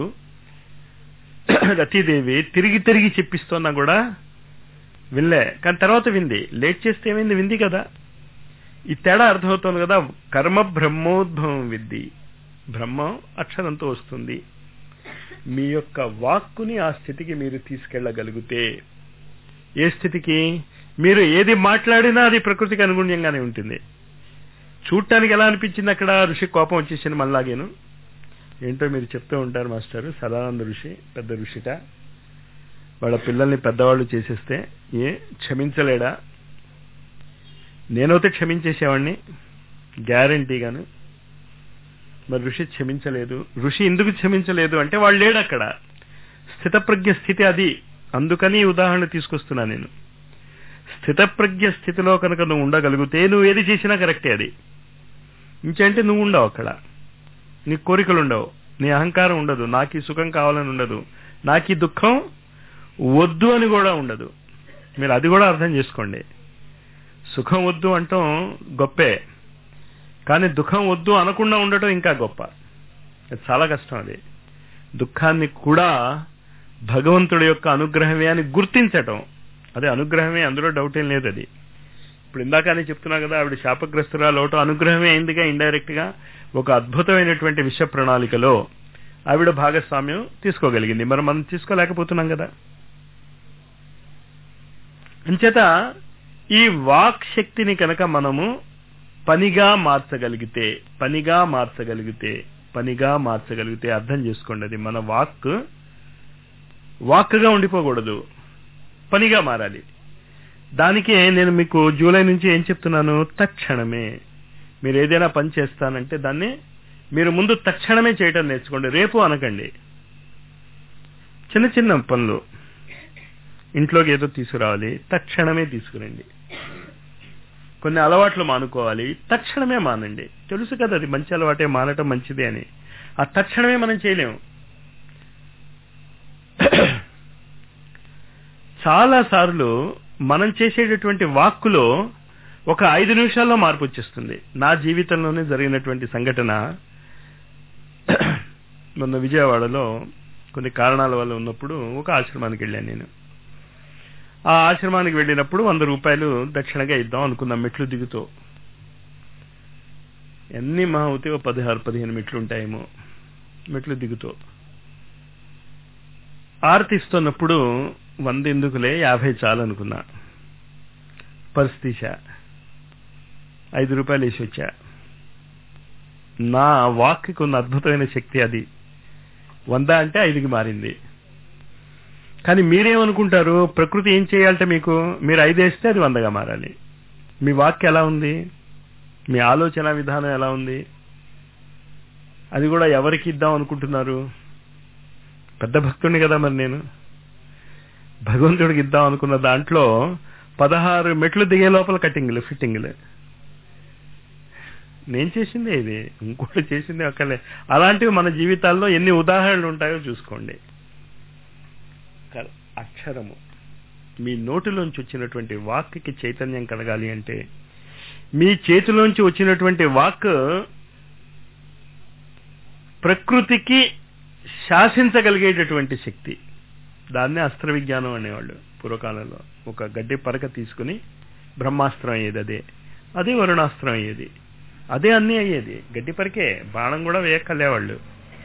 రతీదేవి తిరిగి తిరిగి చెప్పిస్తున్నా కూడా వినలే కానీ తర్వాత వింది లేట్ చేస్తే ఏమైంది వింది కదా ఈ తేడా అర్థమవుతోంది కదా కర్మ బ్రహ్మోద్భవం విద్ది బ్రహ్మం అక్షరంతో వస్తుంది మీ యొక్క వాక్కుని ఆ స్థితికి మీరు తీసుకెళ్లగలిగితే ఏ స్థితికి మీరు ఏది మాట్లాడినా అది ప్రకృతికి అనుగుణ్యంగానే ఉంటుంది చూడటానికి ఎలా అనిపించింది అక్కడ ఋషి కోపం వచ్చేసింది మళ్ళాగేను ఏంటో మీరు చెప్తూ ఉంటారు మాస్టర్ సదానంద ఋషి పెద్ద ఋషిట వాళ్ళ పిల్లల్ని పెద్దవాళ్ళు చేసేస్తే ఏ క్షమించలేడా నేనైతే క్షమించేసేవాడిని గ్యారంటీగాను మరి ఋషి క్షమించలేదు ఋషి ఎందుకు క్షమించలేదు అంటే వాళ్ళు లేడు అక్కడ స్థితప్రజ్ఞ స్థితి అది అందుకని ఈ ఉదాహరణ తీసుకొస్తున్నా నేను స్థితప్రజ్ఞ స్థితిలో కనుక నువ్వు ఉండగలిగితే నువ్వు ఏది చేసినా కరెక్టే అది ఇంకంటే నువ్వు ఉండవు అక్కడ నీ కోరికలు ఉండవు నీ అహంకారం ఉండదు నాకు ఈ సుఖం కావాలని ఉండదు నాకు ఈ దుఃఖం వద్దు అని కూడా ఉండదు మీరు అది కూడా అర్థం చేసుకోండి సుఖం వద్దు అంటాం గొప్పే కానీ దుఃఖం వద్దు అనకుండా ఉండటం ఇంకా గొప్ప అది చాలా కష్టం అది దుఃఖాన్ని కూడా భగవంతుడి యొక్క అనుగ్రహమే అని గుర్తించటం అదే అనుగ్రహమే అందులో డౌట్ ఏం లేదు అది ఇప్పుడు ఇందాకనే చెప్తున్నా కదా ఆవిడ శాపగ్రస్తురాలు అవటం అనుగ్రహమే అయిందిగా ఇండైరెక్ట్ గా ఒక అద్భుతమైనటువంటి విష ప్రణాళికలో ఆవిడ భాగస్వామ్యం తీసుకోగలిగింది మరి మనం తీసుకోలేకపోతున్నాం కదా అంచేత ఈ వాక్ శక్తిని కనుక మనము పనిగా మార్చగలిగితే పనిగా మార్చగలిగితే పనిగా మార్చగలిగితే అర్థం చేసుకోండి అది మన వాక్ వాక్గా ఉండిపోకూడదు పనిగా మారాలి దానికే నేను మీకు జూలై నుంచి ఏం చెప్తున్నాను తక్షణమే మీరు ఏదైనా పని చేస్తానంటే దాన్ని మీరు ముందు తక్షణమే చేయటం నేర్చుకోండి రేపు అనకండి చిన్న చిన్న పనులు ఇంట్లోకి ఏదో తీసుకురావాలి తక్షణమే తీసుకురండి కొన్ని అలవాట్లు మానుకోవాలి తక్షణమే మానండి తెలుసు కదా అది మంచి అలవాటే మానటం మంచిదే అని ఆ తక్షణమే మనం చేయలేము చాలా సార్లు మనం చేసేటటువంటి వాక్కులో ఒక ఐదు నిమిషాల్లో మార్పు వచ్చేస్తుంది నా జీవితంలోనే జరిగినటువంటి సంఘటన మొన్న విజయవాడలో కొన్ని కారణాల వల్ల ఉన్నప్పుడు ఒక ఆశ్రమానికి వెళ్ళాను నేను ఆ ఆశ్రమానికి వెళ్ళినప్పుడు వంద రూపాయలు దక్షిణగా ఇద్దాం అనుకున్నాం మెట్లు దిగుతూ ఎన్ని మహా అవుతే ఓ పదహారు పదిహేను మెట్లు ఉంటాయేమో మెట్లు దిగుతూ ఆరతి ఇస్తున్నప్పుడు వంద ఎందుకులే యాభై చాలు అనుకున్నా పర్స్ తీసా ఐదు రూపాయలు వేసి వచ్చా నా వాక్కి ఉన్న అద్భుతమైన శక్తి అది వంద అంటే ఐదుకి మారింది కానీ మీరేమనుకుంటారు ప్రకృతి ఏం చేయాలంటే మీకు మీరు ఐదు వేస్తే అది వందగా మారాలి మీ వాక్య ఎలా ఉంది మీ ఆలోచన విధానం ఎలా ఉంది అది కూడా ఎవరికి ఇద్దాం అనుకుంటున్నారు పెద్ద భక్తుడిని కదా మరి నేను భగవంతుడికి ఇద్దాం అనుకున్న దాంట్లో పదహారు మెట్లు దిగే లోపల కటింగ్లు ఫిట్టింగ్లు నేను చేసిందే ఇది ఇంకోటి చేసింది ఒక్కలే అలాంటివి మన జీవితాల్లో ఎన్ని ఉదాహరణలు ఉంటాయో చూసుకోండి అక్షరము మీ నోటిలోంచి వచ్చినటువంటి వాక్కి చైతన్యం కలగాలి అంటే మీ చేతిలోంచి వచ్చినటువంటి వాక్ ప్రకృతికి శాసించగలిగేటటువంటి శక్తి దాన్నే అస్త్ర విజ్ఞానం అనేవాళ్ళు పూర్వకాలంలో ఒక గడ్డి పరక తీసుకుని బ్రహ్మాస్త్రం అయ్యేది అదే అదే వరుణాస్త్రం అయ్యేది అదే అన్నీ అయ్యేది గడ్డి పరకే బాణం కూడా వేయక్కలేవాళ్ళు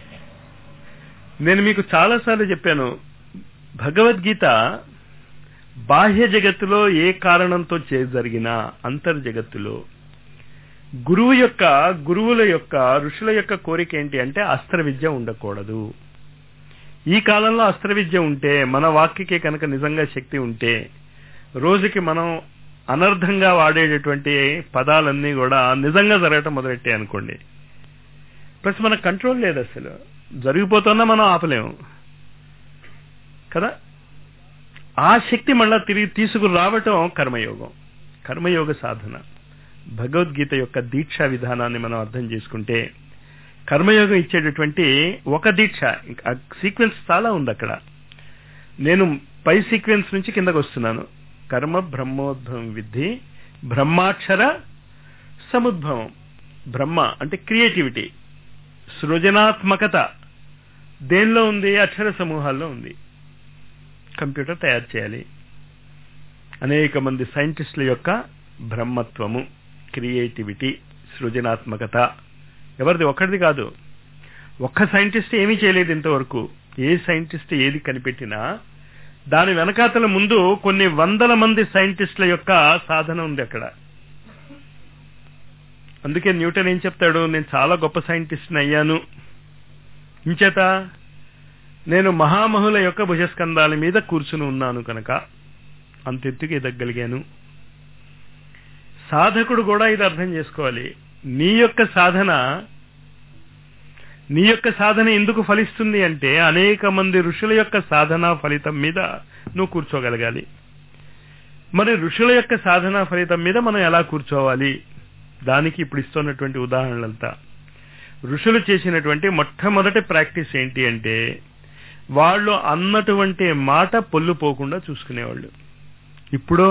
నేను మీకు చాలాసార్లు చెప్పాను భగవద్గీత బాహ్య జగత్తులో ఏ కారణంతో చే జరిగినా అంతర్ జగత్తులో గురువు యొక్క గురువుల యొక్క ఋషుల యొక్క కోరిక ఏంటి అంటే అస్త్ర విద్య ఉండకూడదు ఈ కాలంలో అస్త్ర విద్య ఉంటే మన వాక్యకే కనుక నిజంగా శక్తి ఉంటే రోజుకి మనం అనర్థంగా వాడేటటువంటి పదాలన్నీ కూడా నిజంగా జరగటం మొదలెట్టాయి అనుకోండి ప్లస్ మన కంట్రోల్ లేదు అసలు జరిగిపోతున్నా మనం ఆపలేము కదా ఆ శక్తి మళ్ళా తిరిగి తీసుకురావటం కర్మయోగం కర్మయోగ సాధన భగవద్గీత యొక్క దీక్షా విధానాన్ని మనం అర్థం చేసుకుంటే కర్మయోగం ఇచ్చేటటువంటి ఒక దీక్ష ఇంకా సీక్వెన్స్ చాలా ఉంది అక్కడ నేను పై సీక్వెన్స్ నుంచి కిందకు వస్తున్నాను కర్మ బ్రహ్మోద్భవం విద్ధి బ్రహ్మాక్షర సముద్భవం బ్రహ్మ అంటే క్రియేటివిటీ సృజనాత్మకత దేనిలో ఉంది అక్షర సమూహాల్లో ఉంది కంప్యూటర్ తయారు చేయాలి అనేక మంది సైంటిస్టుల యొక్క బ్రహ్మత్వము క్రియేటివిటీ సృజనాత్మకత ఎవరిది ఒక్కడిది కాదు ఒక్క సైంటిస్ట్ ఏమీ చేయలేదు ఇంతవరకు ఏ సైంటిస్ట్ ఏది కనిపెట్టినా దాని వెనకాతల ముందు కొన్ని వందల మంది సైంటిస్టుల యొక్క సాధన ఉంది అక్కడ అందుకే న్యూటన్ ఏం చెప్తాడు నేను చాలా గొప్ప సైంటిస్ట్ని అయ్యాను ఇంచేత నేను మహామహుల యొక్క భుజస్కంధాల మీద కూర్చుని ఉన్నాను కనుక అంతెత్తుకు ఎదగలిగాను సాధకుడు కూడా ఇది అర్థం చేసుకోవాలి నీ యొక్క సాధన నీ యొక్క సాధన ఎందుకు ఫలిస్తుంది అంటే అనేక మంది ఋషుల యొక్క సాధన ఫలితం మీద నువ్వు కూర్చోగలగాలి మరి ఋషుల యొక్క సాధన ఫలితం మీద మనం ఎలా కూర్చోవాలి దానికి ఇప్పుడు ఇస్తున్నటువంటి ఉదాహరణలంతా ఋషులు చేసినటువంటి మొట్టమొదటి ప్రాక్టీస్ ఏంటి అంటే వాళ్ళు అన్నటువంటి మాట పొల్లు పోకుండా చూసుకునేవాళ్ళు ఇప్పుడు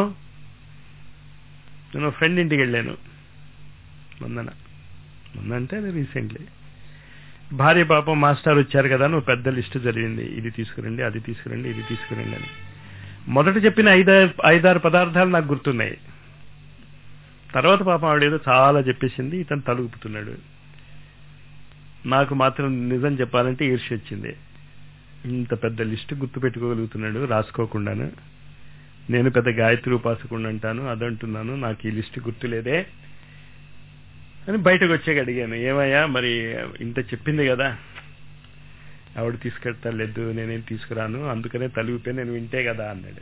నేను ఫ్రెండ్ ఇంటికి వెళ్ళాను మొన్న మొన్న అంటే రీసెంట్లీ భార్య పాపం మాస్టర్ వచ్చారు కదా నువ్వు పెద్ద లిస్ట్ జరిగింది ఇది తీసుకురండి అది తీసుకురండి ఇది తీసుకురండి అని మొదట చెప్పిన ఐదారు ఐదారు పదార్థాలు నాకు గుర్తున్నాయి తర్వాత పాపం ఆవిడేదో చాలా చెప్పేసింది ఇతను తలుపుతున్నాడు నాకు మాత్రం నిజం చెప్పాలంటే ఈర్ష్య వచ్చింది ఇంత పెద్ద లిస్ట్ గుర్తు పెట్టుకోగలుగుతున్నాడు రాసుకోకుండాను నేను పెద్ద గాయత్రి ఉపాసకుండా అంటాను అదంటున్నాను నాకు ఈ లిస్ట్ గుర్తులేదే అని బయటకు వచ్చాక అడిగాను ఏమయ్యా మరి ఇంత చెప్పింది కదా ఆవిడ తీసుకెళ్తా లేదు నేనేం తీసుకురాను అందుకనే తలిగిపోయి నేను వింటే కదా అన్నాడు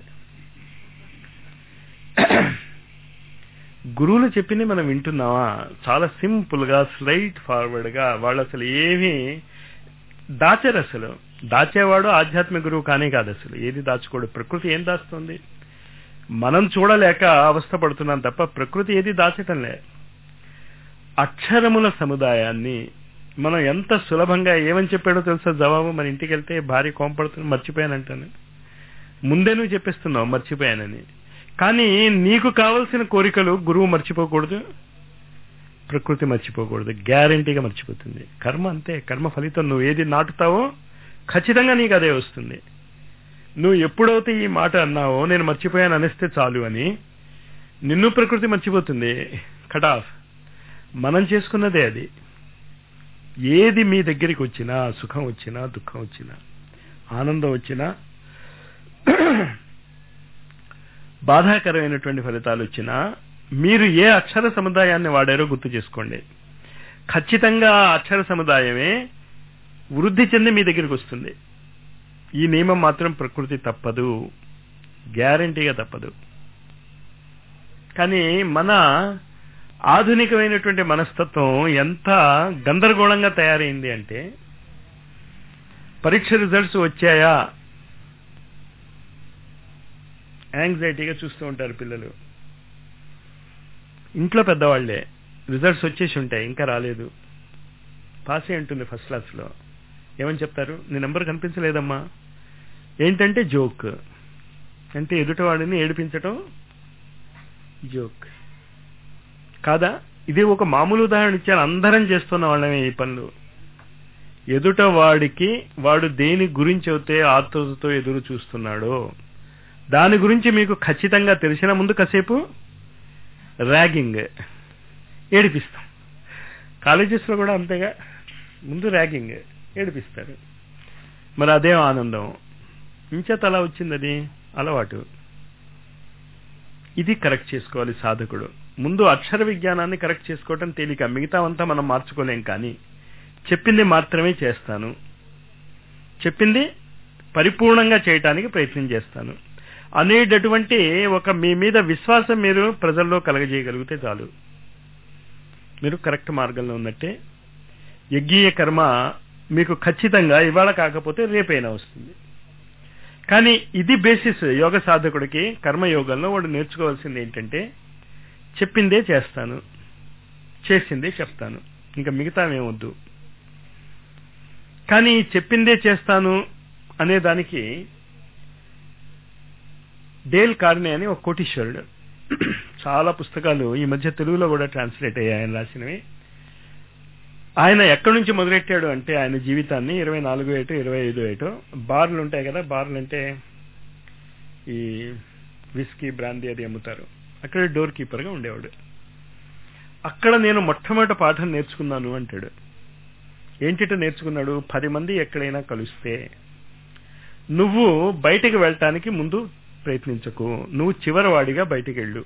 గురువులు చెప్పింది మనం వింటున్నావా చాలా సింపుల్ గా స్లైట్ ఫార్వర్డ్ గా వాళ్ళు అసలు ఏమీ దాచారు అసలు దాచేవాడు ఆధ్యాత్మిక గురువు కానే కాదు అసలు ఏది దాచుకోడు ప్రకృతి ఏం దాస్తుంది మనం చూడలేక అవస్థ పడుతున్నాం తప్ప ప్రకృతి ఏది దాచటం లే అక్షరముల సముదాయాన్ని మనం ఎంత సులభంగా ఏమని చెప్పాడో తెలుసా జవాబు మన ఇంటికి వెళ్తే భార్య కోంపడుతుంది మర్చిపోయానంటాను ముందే నువ్వు చెప్పిస్తున్నావు మర్చిపోయానని కానీ నీకు కావలసిన కోరికలు గురువు మర్చిపోకూడదు ప్రకృతి మర్చిపోకూడదు గ్యారంటీగా మర్చిపోతుంది కర్మ అంతే కర్మ ఫలితం నువ్వు ఏది నాటుతావో ఖచ్చితంగా నీకు అదే వస్తుంది నువ్వు ఎప్పుడైతే ఈ మాట అన్నావో నేను మర్చిపోయాను అనిస్తే చాలు అని నిన్ను ప్రకృతి మర్చిపోతుంది కట్ ఆఫ్ మనం చేసుకున్నదే అది ఏది మీ దగ్గరికి వచ్చినా సుఖం వచ్చినా దుఃఖం వచ్చినా ఆనందం వచ్చినా బాధాకరమైనటువంటి ఫలితాలు వచ్చినా మీరు ఏ అక్షర సముదాయాన్ని వాడారో గుర్తు చేసుకోండి ఖచ్చితంగా ఆ అక్షర సముదాయమే వృద్ధి చెంది మీ దగ్గరికి వస్తుంది ఈ నియమం మాత్రం ప్రకృతి తప్పదు గ్యారంటీగా తప్పదు కానీ మన ఆధునికమైనటువంటి మనస్తత్వం ఎంత గందరగోళంగా తయారైంది అంటే పరీక్ష రిజల్ట్స్ వచ్చాయా యాంగ్జైటీగా చూస్తూ ఉంటారు పిల్లలు ఇంట్లో పెద్దవాళ్లే రిజల్ట్స్ వచ్చేసి ఉంటాయి ఇంకా రాలేదు పాసే ఉంటుంది ఫస్ట్ క్లాస్లో ఏమని చెప్తారు నీ నెంబర్ కనిపించలేదమ్మా ఏంటంటే జోక్ అంటే ఎదుటివాడిని ఏడిపించటం జోక్ కాదా ఇది ఒక మామూలు ఉదాహరణ ఇచ్చాను అందరం చేస్తున్న వాళ్ళమే ఈ పనులు ఎదుట వాడికి వాడు దేని గురించి అయితే ఆతృతతో ఎదురు చూస్తున్నాడో దాని గురించి మీకు ఖచ్చితంగా తెలిసిన ముందు కాసేపు ర్యాగింగ్ ఏడిపిస్తాం కాలేజెస్లో కూడా అంతేగా ముందు ర్యాగింగ్ ఏడిపిస్తారు మరి అదే ఆనందం ఇంచేత అలా వచ్చింది అది అలవాటు ఇది కరెక్ట్ చేసుకోవాలి సాధకుడు ముందు అక్షర విజ్ఞానాన్ని కరెక్ట్ చేసుకోవటం తేలిక మిగతావంతా మనం మార్చుకోలేం కానీ చెప్పింది మాత్రమే చేస్తాను చెప్పింది పరిపూర్ణంగా చేయటానికి ప్రయత్నం చేస్తాను అనేటటువంటి ఒక మీ మీద విశ్వాసం మీరు ప్రజల్లో కలగజేయగలిగితే చాలు మీరు కరెక్ట్ మార్గంలో ఉన్నట్టే యజ్ఞీయ కర్మ మీకు ఖచ్చితంగా ఇవాళ కాకపోతే రేపైనా వస్తుంది కానీ ఇది బేసిస్ యోగ సాధకుడికి కర్మయోగంలో వాడు నేర్చుకోవాల్సింది ఏంటంటే చెప్పిందే చేస్తాను చేసిందే చెప్తాను ఇంకా మిగతా ఏమొద్దు కానీ చెప్పిందే చేస్తాను అనే దానికి డేల్ కార్నే అని ఒక కోటీశ్వరుడు చాలా పుస్తకాలు ఈ మధ్య తెలుగులో కూడా ట్రాన్స్లేట్ అయ్యాయి ఆయన రాసినవి ఆయన ఎక్కడి నుంచి మొదలెట్టాడు అంటే ఆయన జీవితాన్ని ఇరవై నాలుగు ఏటో ఇరవై ఐదు ఏటో బార్లు ఉంటాయి కదా బార్లు అంటే ఈ విస్కీ బ్రాందీ అది అమ్ముతారు అక్కడ డోర్ కీపర్గా ఉండేవాడు అక్కడ నేను మొట్టమొదటి పాఠం నేర్చుకున్నాను అంటాడు ఏంటిట నేర్చుకున్నాడు పది మంది ఎక్కడైనా కలిస్తే నువ్వు బయటికి వెళ్ళటానికి ముందు ప్రయత్నించకు నువ్వు చివరివాడిగా బయటికి వెళ్ళు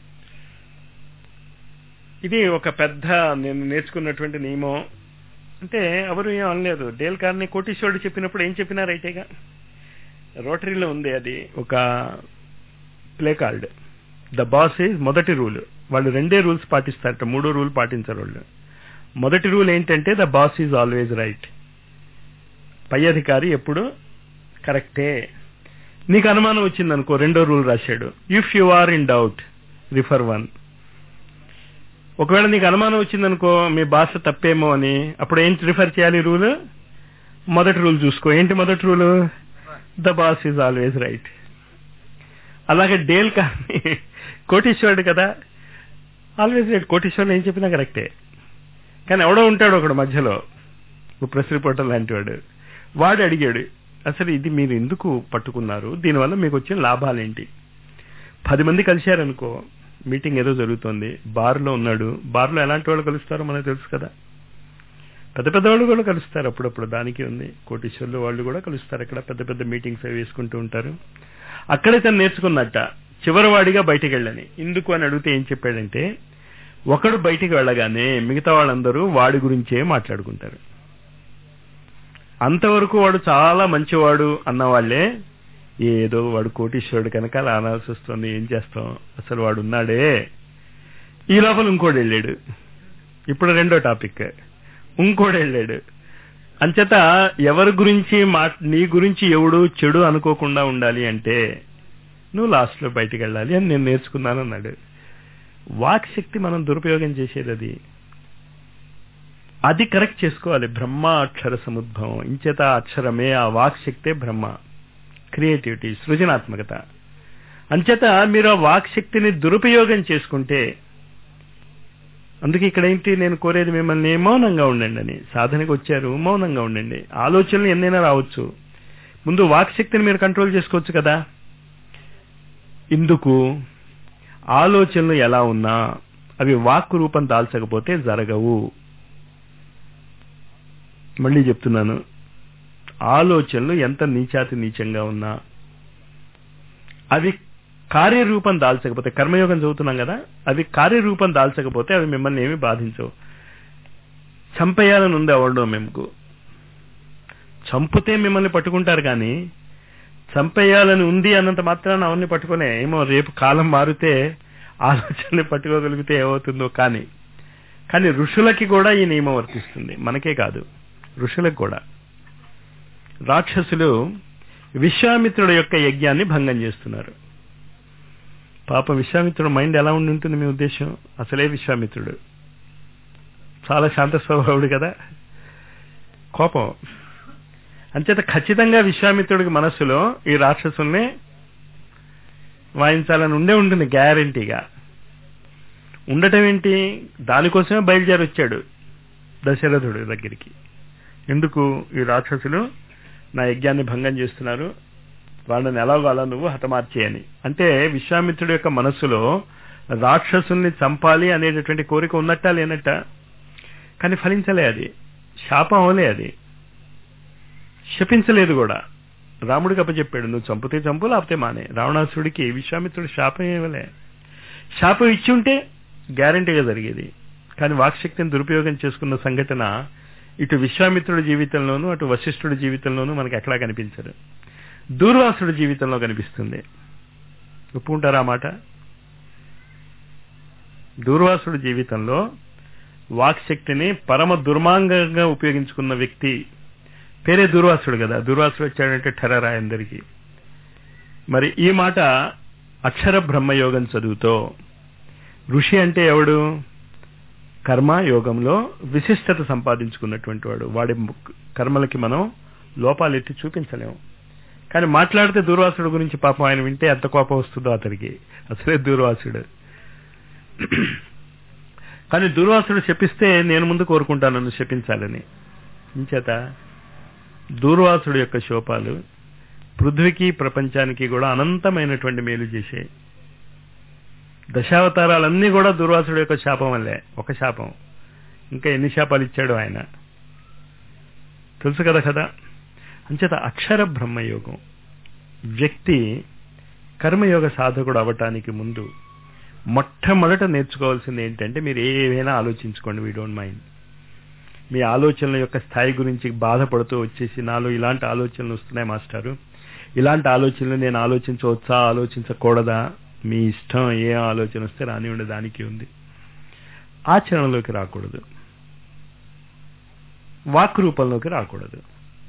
ఇది ఒక పెద్ద నేను నేర్చుకున్నటువంటి నియమం అంటే ఎవరు ఏం అనలేదు డేల్ కార్ని కోటీశ్వరుడు చెప్పినప్పుడు ఏం చెప్పినా రైటేగా రోటరీలో ఉంది అది ఒక play card the boss is మొదటి రూల్ వాళ్ళు రెండే రూల్స్ పాటిస్తారట మూడో రూల్ పాటించరు వాళ్ళు మొదటి రూల్ ఏంటంటే the boss is always right పై అధికారి ఎప్పుడు కరెక్టే నీకు అనుమానం వచ్చిందనుకో రెండో రూల్ రాశాడు if you are in doubt refer one ఒకవేళ నీకు అనుమానం వచ్చిందనుకో మీ భాష తప్పేమో అని అప్పుడు ఏంటి రిఫర్ చేయాలి రూల్ మొదటి రూల్ చూసుకో ఏంటి మొదటి rule the boss is always right అలాగే డేల్ కానీ కోటీశ్వరుడు కదా ఆల్వేజ్ రైట్ కోటీశ్వరుడు ఏం చెప్పినా కరెక్టే కానీ ఎవడో ఉంటాడు ఒకడు మధ్యలో ప్రెస్ రిపోర్టర్ లాంటి వాడు వాడు అడిగాడు అసలు ఇది మీరు ఎందుకు పట్టుకున్నారు దీనివల్ల మీకు వచ్చిన లాభాలేంటి పది మంది కలిశారనుకో మీటింగ్ ఏదో జరుగుతోంది బార్లో ఉన్నాడు బార్లో ఎలాంటి వాళ్ళు కలుస్తారో మనకు తెలుసు కదా పెద్ద పెద్ద వాళ్ళు కూడా కలుస్తారు అప్పుడప్పుడు దానికి ఉంది కోటీశ్వర్లు వాళ్ళు కూడా కలుస్తారు అక్కడ పెద్ద పెద్ద మీటింగ్స్ అవి వేసుకుంటూ ఉంటారు అక్కడే తను నేర్చుకున్నట్ట చివరివాడిగా బయటికి వెళ్ళని ఎందుకు అని అడిగితే ఏం చెప్పాడంటే ఒకడు బయటికి వెళ్ళగానే మిగతా వాళ్ళందరూ వాడి గురించే మాట్లాడుకుంటారు అంతవరకు వాడు చాలా మంచివాడు అన్న వాళ్ళే ఏదో వాడు కోటీశ్వరుడు కనుక అలా అనాల్సి వస్తుంది ఏం చేస్తాం అసలు వాడు ఉన్నాడే ఈ లోపల ఇంకోటి వెళ్ళాడు ఇప్పుడు రెండో టాపిక్ ఇంకోటి వెళ్ళాడు అంచేత ఎవరి గురించి మా నీ గురించి ఎవడు చెడు అనుకోకుండా ఉండాలి అంటే నువ్వు లాస్ట్ లో బయటికి వెళ్ళాలి అని నేను నేర్చుకున్నాను అన్నాడు వాక్ శక్తి మనం దురుపయోగం చేసేది అది అది కరెక్ట్ చేసుకోవాలి బ్రహ్మ అక్షర సముద్భవం ఇంచేత అక్షరమే ఆ వాక్ శక్తే బ్రహ్మ క్రియేటివిటీ సృజనాత్మకత అంచేత మీరు ఆ వాక్ శక్తిని దురుపయోగం చేసుకుంటే అందుకే ఇక్కడ ఏంటి నేను కోరేది మిమ్మల్ని మౌనంగా ఉండండి అని సాధనకు వచ్చారు మౌనంగా ఉండండి ఆలోచనలు ఎన్నైనా రావచ్చు ముందు వాక్ శక్తిని మీరు కంట్రోల్ చేసుకోవచ్చు కదా ఇందుకు ఆలోచనలు ఎలా ఉన్నా అవి వాక్ రూపం దాల్చకపోతే జరగవు మళ్ళీ చెప్తున్నాను ఆలోచనలు ఎంత నీచాతి నీచంగా ఉన్నా అవి కార్యరూపం దాల్చకపోతే కర్మయోగం చదువుతున్నాం కదా అవి కార్యరూపం దాల్చకపోతే అవి మిమ్మల్ని ఏమి బాధించవు చంపేయాలని ఉంది అవడం మేము చంపితే మిమ్మల్ని పట్టుకుంటారు కానీ చంపేయాలని ఉంది అన్నంత మాత్రాన అవన్నీ పట్టుకునే ఏమో రేపు కాలం మారితే ఆలోచనని పట్టుకోగలిగితే ఏమవుతుందో కానీ కానీ ఋషులకి కూడా ఈ నియమం వర్తిస్తుంది మనకే కాదు ఋషులకు కూడా రాక్షసులు విశ్వామిత్రుడు యొక్క యజ్ఞాన్ని భంగం చేస్తున్నారు పాప విశ్వామిత్రుడు మైండ్ ఎలా ఉండి ఉంటుంది మీ ఉద్దేశం అసలే విశ్వామిత్రుడు చాలా శాంత స్వభావుడు కదా కోపం అంచేత ఖచ్చితంగా విశ్వామిత్రుడికి మనస్సులో ఈ రాక్షసుల్ని వాయించాలని ఉండే ఉంటుంది గ్యారంటీగా ఉండటం ఏంటి దానికోసమే బయలుదేరి వచ్చాడు దశరథుడి దగ్గరికి ఎందుకు ఈ రాక్షసులు నా యజ్ఞాన్ని భంగం చేస్తున్నారు వాళ్ళని ఎలాగో అలా నువ్వు హతమార్చేయని అంటే విశ్వామిత్రుడి యొక్క మనస్సులో రాక్షసుల్ని చంపాలి అనేటటువంటి కోరిక ఉన్నట్ట లేనట్ట కానీ ఫలించలే అది శాపం అవలే అది శపించలేదు కూడా రాముడికి అప్పచెప్పాడు నువ్వు చంపితే చంపు లేకపోతే మానే రావణాసుడికి విశ్వామిత్రుడు శాపం ఇవ్వలే శాపం ఇచ్చి ఉంటే గ్యారంటీగా జరిగేది కానీ వాక్శక్తిని దురుపయోగం చేసుకున్న సంఘటన ఇటు విశ్వామిత్రుడి జీవితంలోనూ అటు వశిష్ఠుడి జీవితంలోనూ మనకి ఎక్కడా కనిపించదు దూర్వాసుడి జీవితంలో కనిపిస్తుంది ఒప్పుకుంటారా ఆ మాట దూర్వాసుడు జీవితంలో వాక్శక్తిని పరమ దుర్మాంగంగా ఉపయోగించుకున్న వ్యక్తి పేరే దూర్వాసుడు కదా దూర్వాసుడు వచ్చాడంటే టెర్రరా అందరికీ మరి ఈ మాట అక్షర బ్రహ్మయోగం చదువుతో ఋషి అంటే ఎవడు కర్మ యోగంలో విశిష్టత సంపాదించుకున్నటువంటి వాడు వాడి కర్మలకి మనం లోపాలు ఎత్తి చూపించలేము కానీ మాట్లాడితే దూర్వాసుడు గురించి పాపం ఆయన వింటే ఎంత కోపం వస్తుందో అతనికి అసలే దూర్వాసుడు కానీ దూర్వాసుడు శపిస్తే నేను ముందు కోరుకుంటాను నన్ను శపించాలని ఇంచేత దూర్వాసుడు యొక్క శోపాలు పృథ్వీకి ప్రపంచానికి కూడా అనంతమైనటువంటి మేలు చేశాయి దశావతారాలన్నీ కూడా దుర్వాసుడు యొక్క శాపం వల్లే ఒక శాపం ఇంకా ఎన్ని శాపాలు ఇచ్చాడు ఆయన తెలుసు కదా కదా అంచేత అక్షర బ్రహ్మయోగం వ్యక్తి కర్మయోగ సాధకుడు అవటానికి ముందు మొట్టమొదట నేర్చుకోవాల్సింది ఏంటంటే మీరు ఏవైనా ఆలోచించుకోండి వీ డోంట్ మైండ్ మీ ఆలోచనల యొక్క స్థాయి గురించి బాధపడుతూ వచ్చేసి నాలో ఇలాంటి ఆలోచనలు వస్తున్నాయి మాస్టారు ఇలాంటి ఆలోచనలు నేను ఆలోచించవచ్చా ఆలోచించకూడదా మీ ఇష్టం ఏ ఆలోచన వస్తే రానివ్వండి దానికి ఉంది ఆచరణలోకి రాకూడదు వాక్ రూపంలోకి రాకూడదు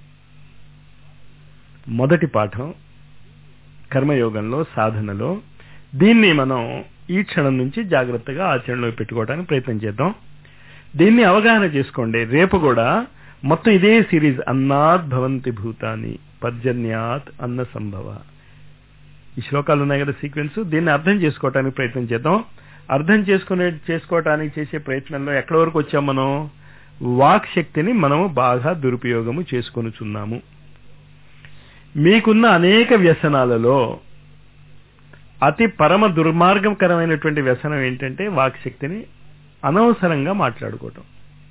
మొదటి పాఠం కర్మయోగంలో సాధనలో దీన్ని మనం ఈ క్షణం నుంచి జాగ్రత్తగా ఆచరణలో పెట్టుకోవడానికి ప్రయత్నం చేద్దాం దీన్ని అవగాహన చేసుకోండి రేపు కూడా మొత్తం ఇదే సిరీస్ అన్నాత్ భవంతి భూతాని పర్జన్యాత్ అన్న సంభవ ఈ శ్లోకాలు ఉన్నాయి కదా సీక్వెన్స్ దీన్ని అర్థం చేసుకోవటానికి ప్రయత్నం చేద్దాం అర్థం చేసుకునే చేసుకోవటానికి చేసే ప్రయత్నంలో ఎక్కడి వరకు వచ్చాం మనం వాక్ శక్తిని మనము బాగా దురుపయోగము చేసుకొనుచున్నాము మీకున్న అనేక వ్యసనాలలో అతి పరమ దుర్మార్గకరమైనటువంటి వ్యసనం ఏంటంటే వాక్ శక్తిని అనవసరంగా మాట్లాడుకోవటం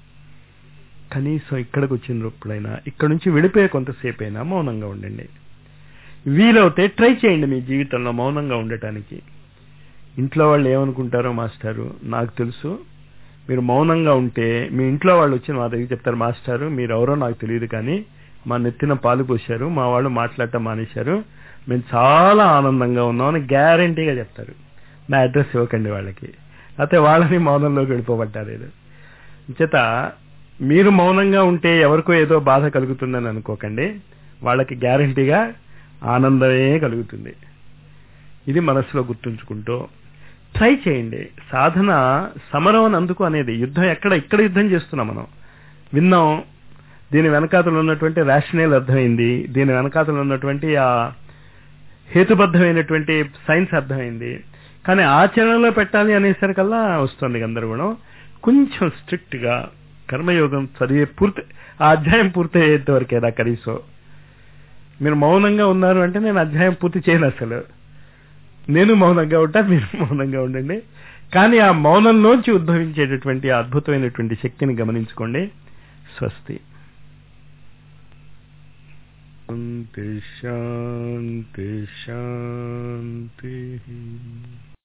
కనీసం ఇక్కడికి వచ్చినప్పుడైనా ఇక్కడ నుంచి విడిపోయే కొంతసేపు అయినా మౌనంగా ఉండండి వీలవుతే ట్రై చేయండి మీ జీవితంలో మౌనంగా ఉండటానికి ఇంట్లో వాళ్ళు ఏమనుకుంటారో మాస్టారు నాకు తెలుసు మీరు మౌనంగా ఉంటే మీ ఇంట్లో వాళ్ళు వచ్చి మా దగ్గర చెప్తారు మాస్టారు మీరు ఎవరో నాకు తెలియదు కానీ మా నెత్తిన పాలు పోశారు మా వాళ్ళు మాట్లాడటం మానేశారు మేము చాలా ఆనందంగా ఉన్నామని గ్యారంటీగా చెప్తారు నా అడ్రస్ ఇవ్వకండి వాళ్ళకి అయితే వాళ్ళని మౌనంలోకి వెళ్ళిపోబట్టారు చేత మీరు మౌనంగా ఉంటే ఎవరికో ఏదో బాధ కలుగుతుందని అనుకోకండి వాళ్ళకి గ్యారంటీగా ఆనందమే కలుగుతుంది ఇది మనసులో గుర్తుంచుకుంటూ ట్రై చేయండి సాధన సమరం అని అందుకు అనేది యుద్ధం ఎక్కడ ఇక్కడ యుద్ధం చేస్తున్నాం మనం విన్నాం దీని వెనకాతలు ఉన్నటువంటి రేషనల్ అర్థమైంది దీని వెనకాతలు ఉన్నటువంటి ఆ హేతుబద్ధమైనటువంటి సైన్స్ అర్థమైంది కానీ ఆచరణలో పెట్టాలి అనేసరికల్లా వస్తుంది గందరగోళం కొంచెం స్ట్రిక్ట్ గా కర్మయోగం చదివే పూర్తి ఆ అధ్యాయం పూర్తి అయ్యేంత వరకేదా కనీసం మీరు మౌనంగా ఉన్నారు అంటే నేను అధ్యాయం పూర్తి చేయను అసలు నేను మౌనంగా ఉంటా మీరు మౌనంగా ఉండండి కానీ ఆ మౌనంలోంచి ఉద్భవించేటటువంటి అద్భుతమైనటువంటి శక్తిని గమనించుకోండి స్వస్తి శాంతి శాంతి శాంతి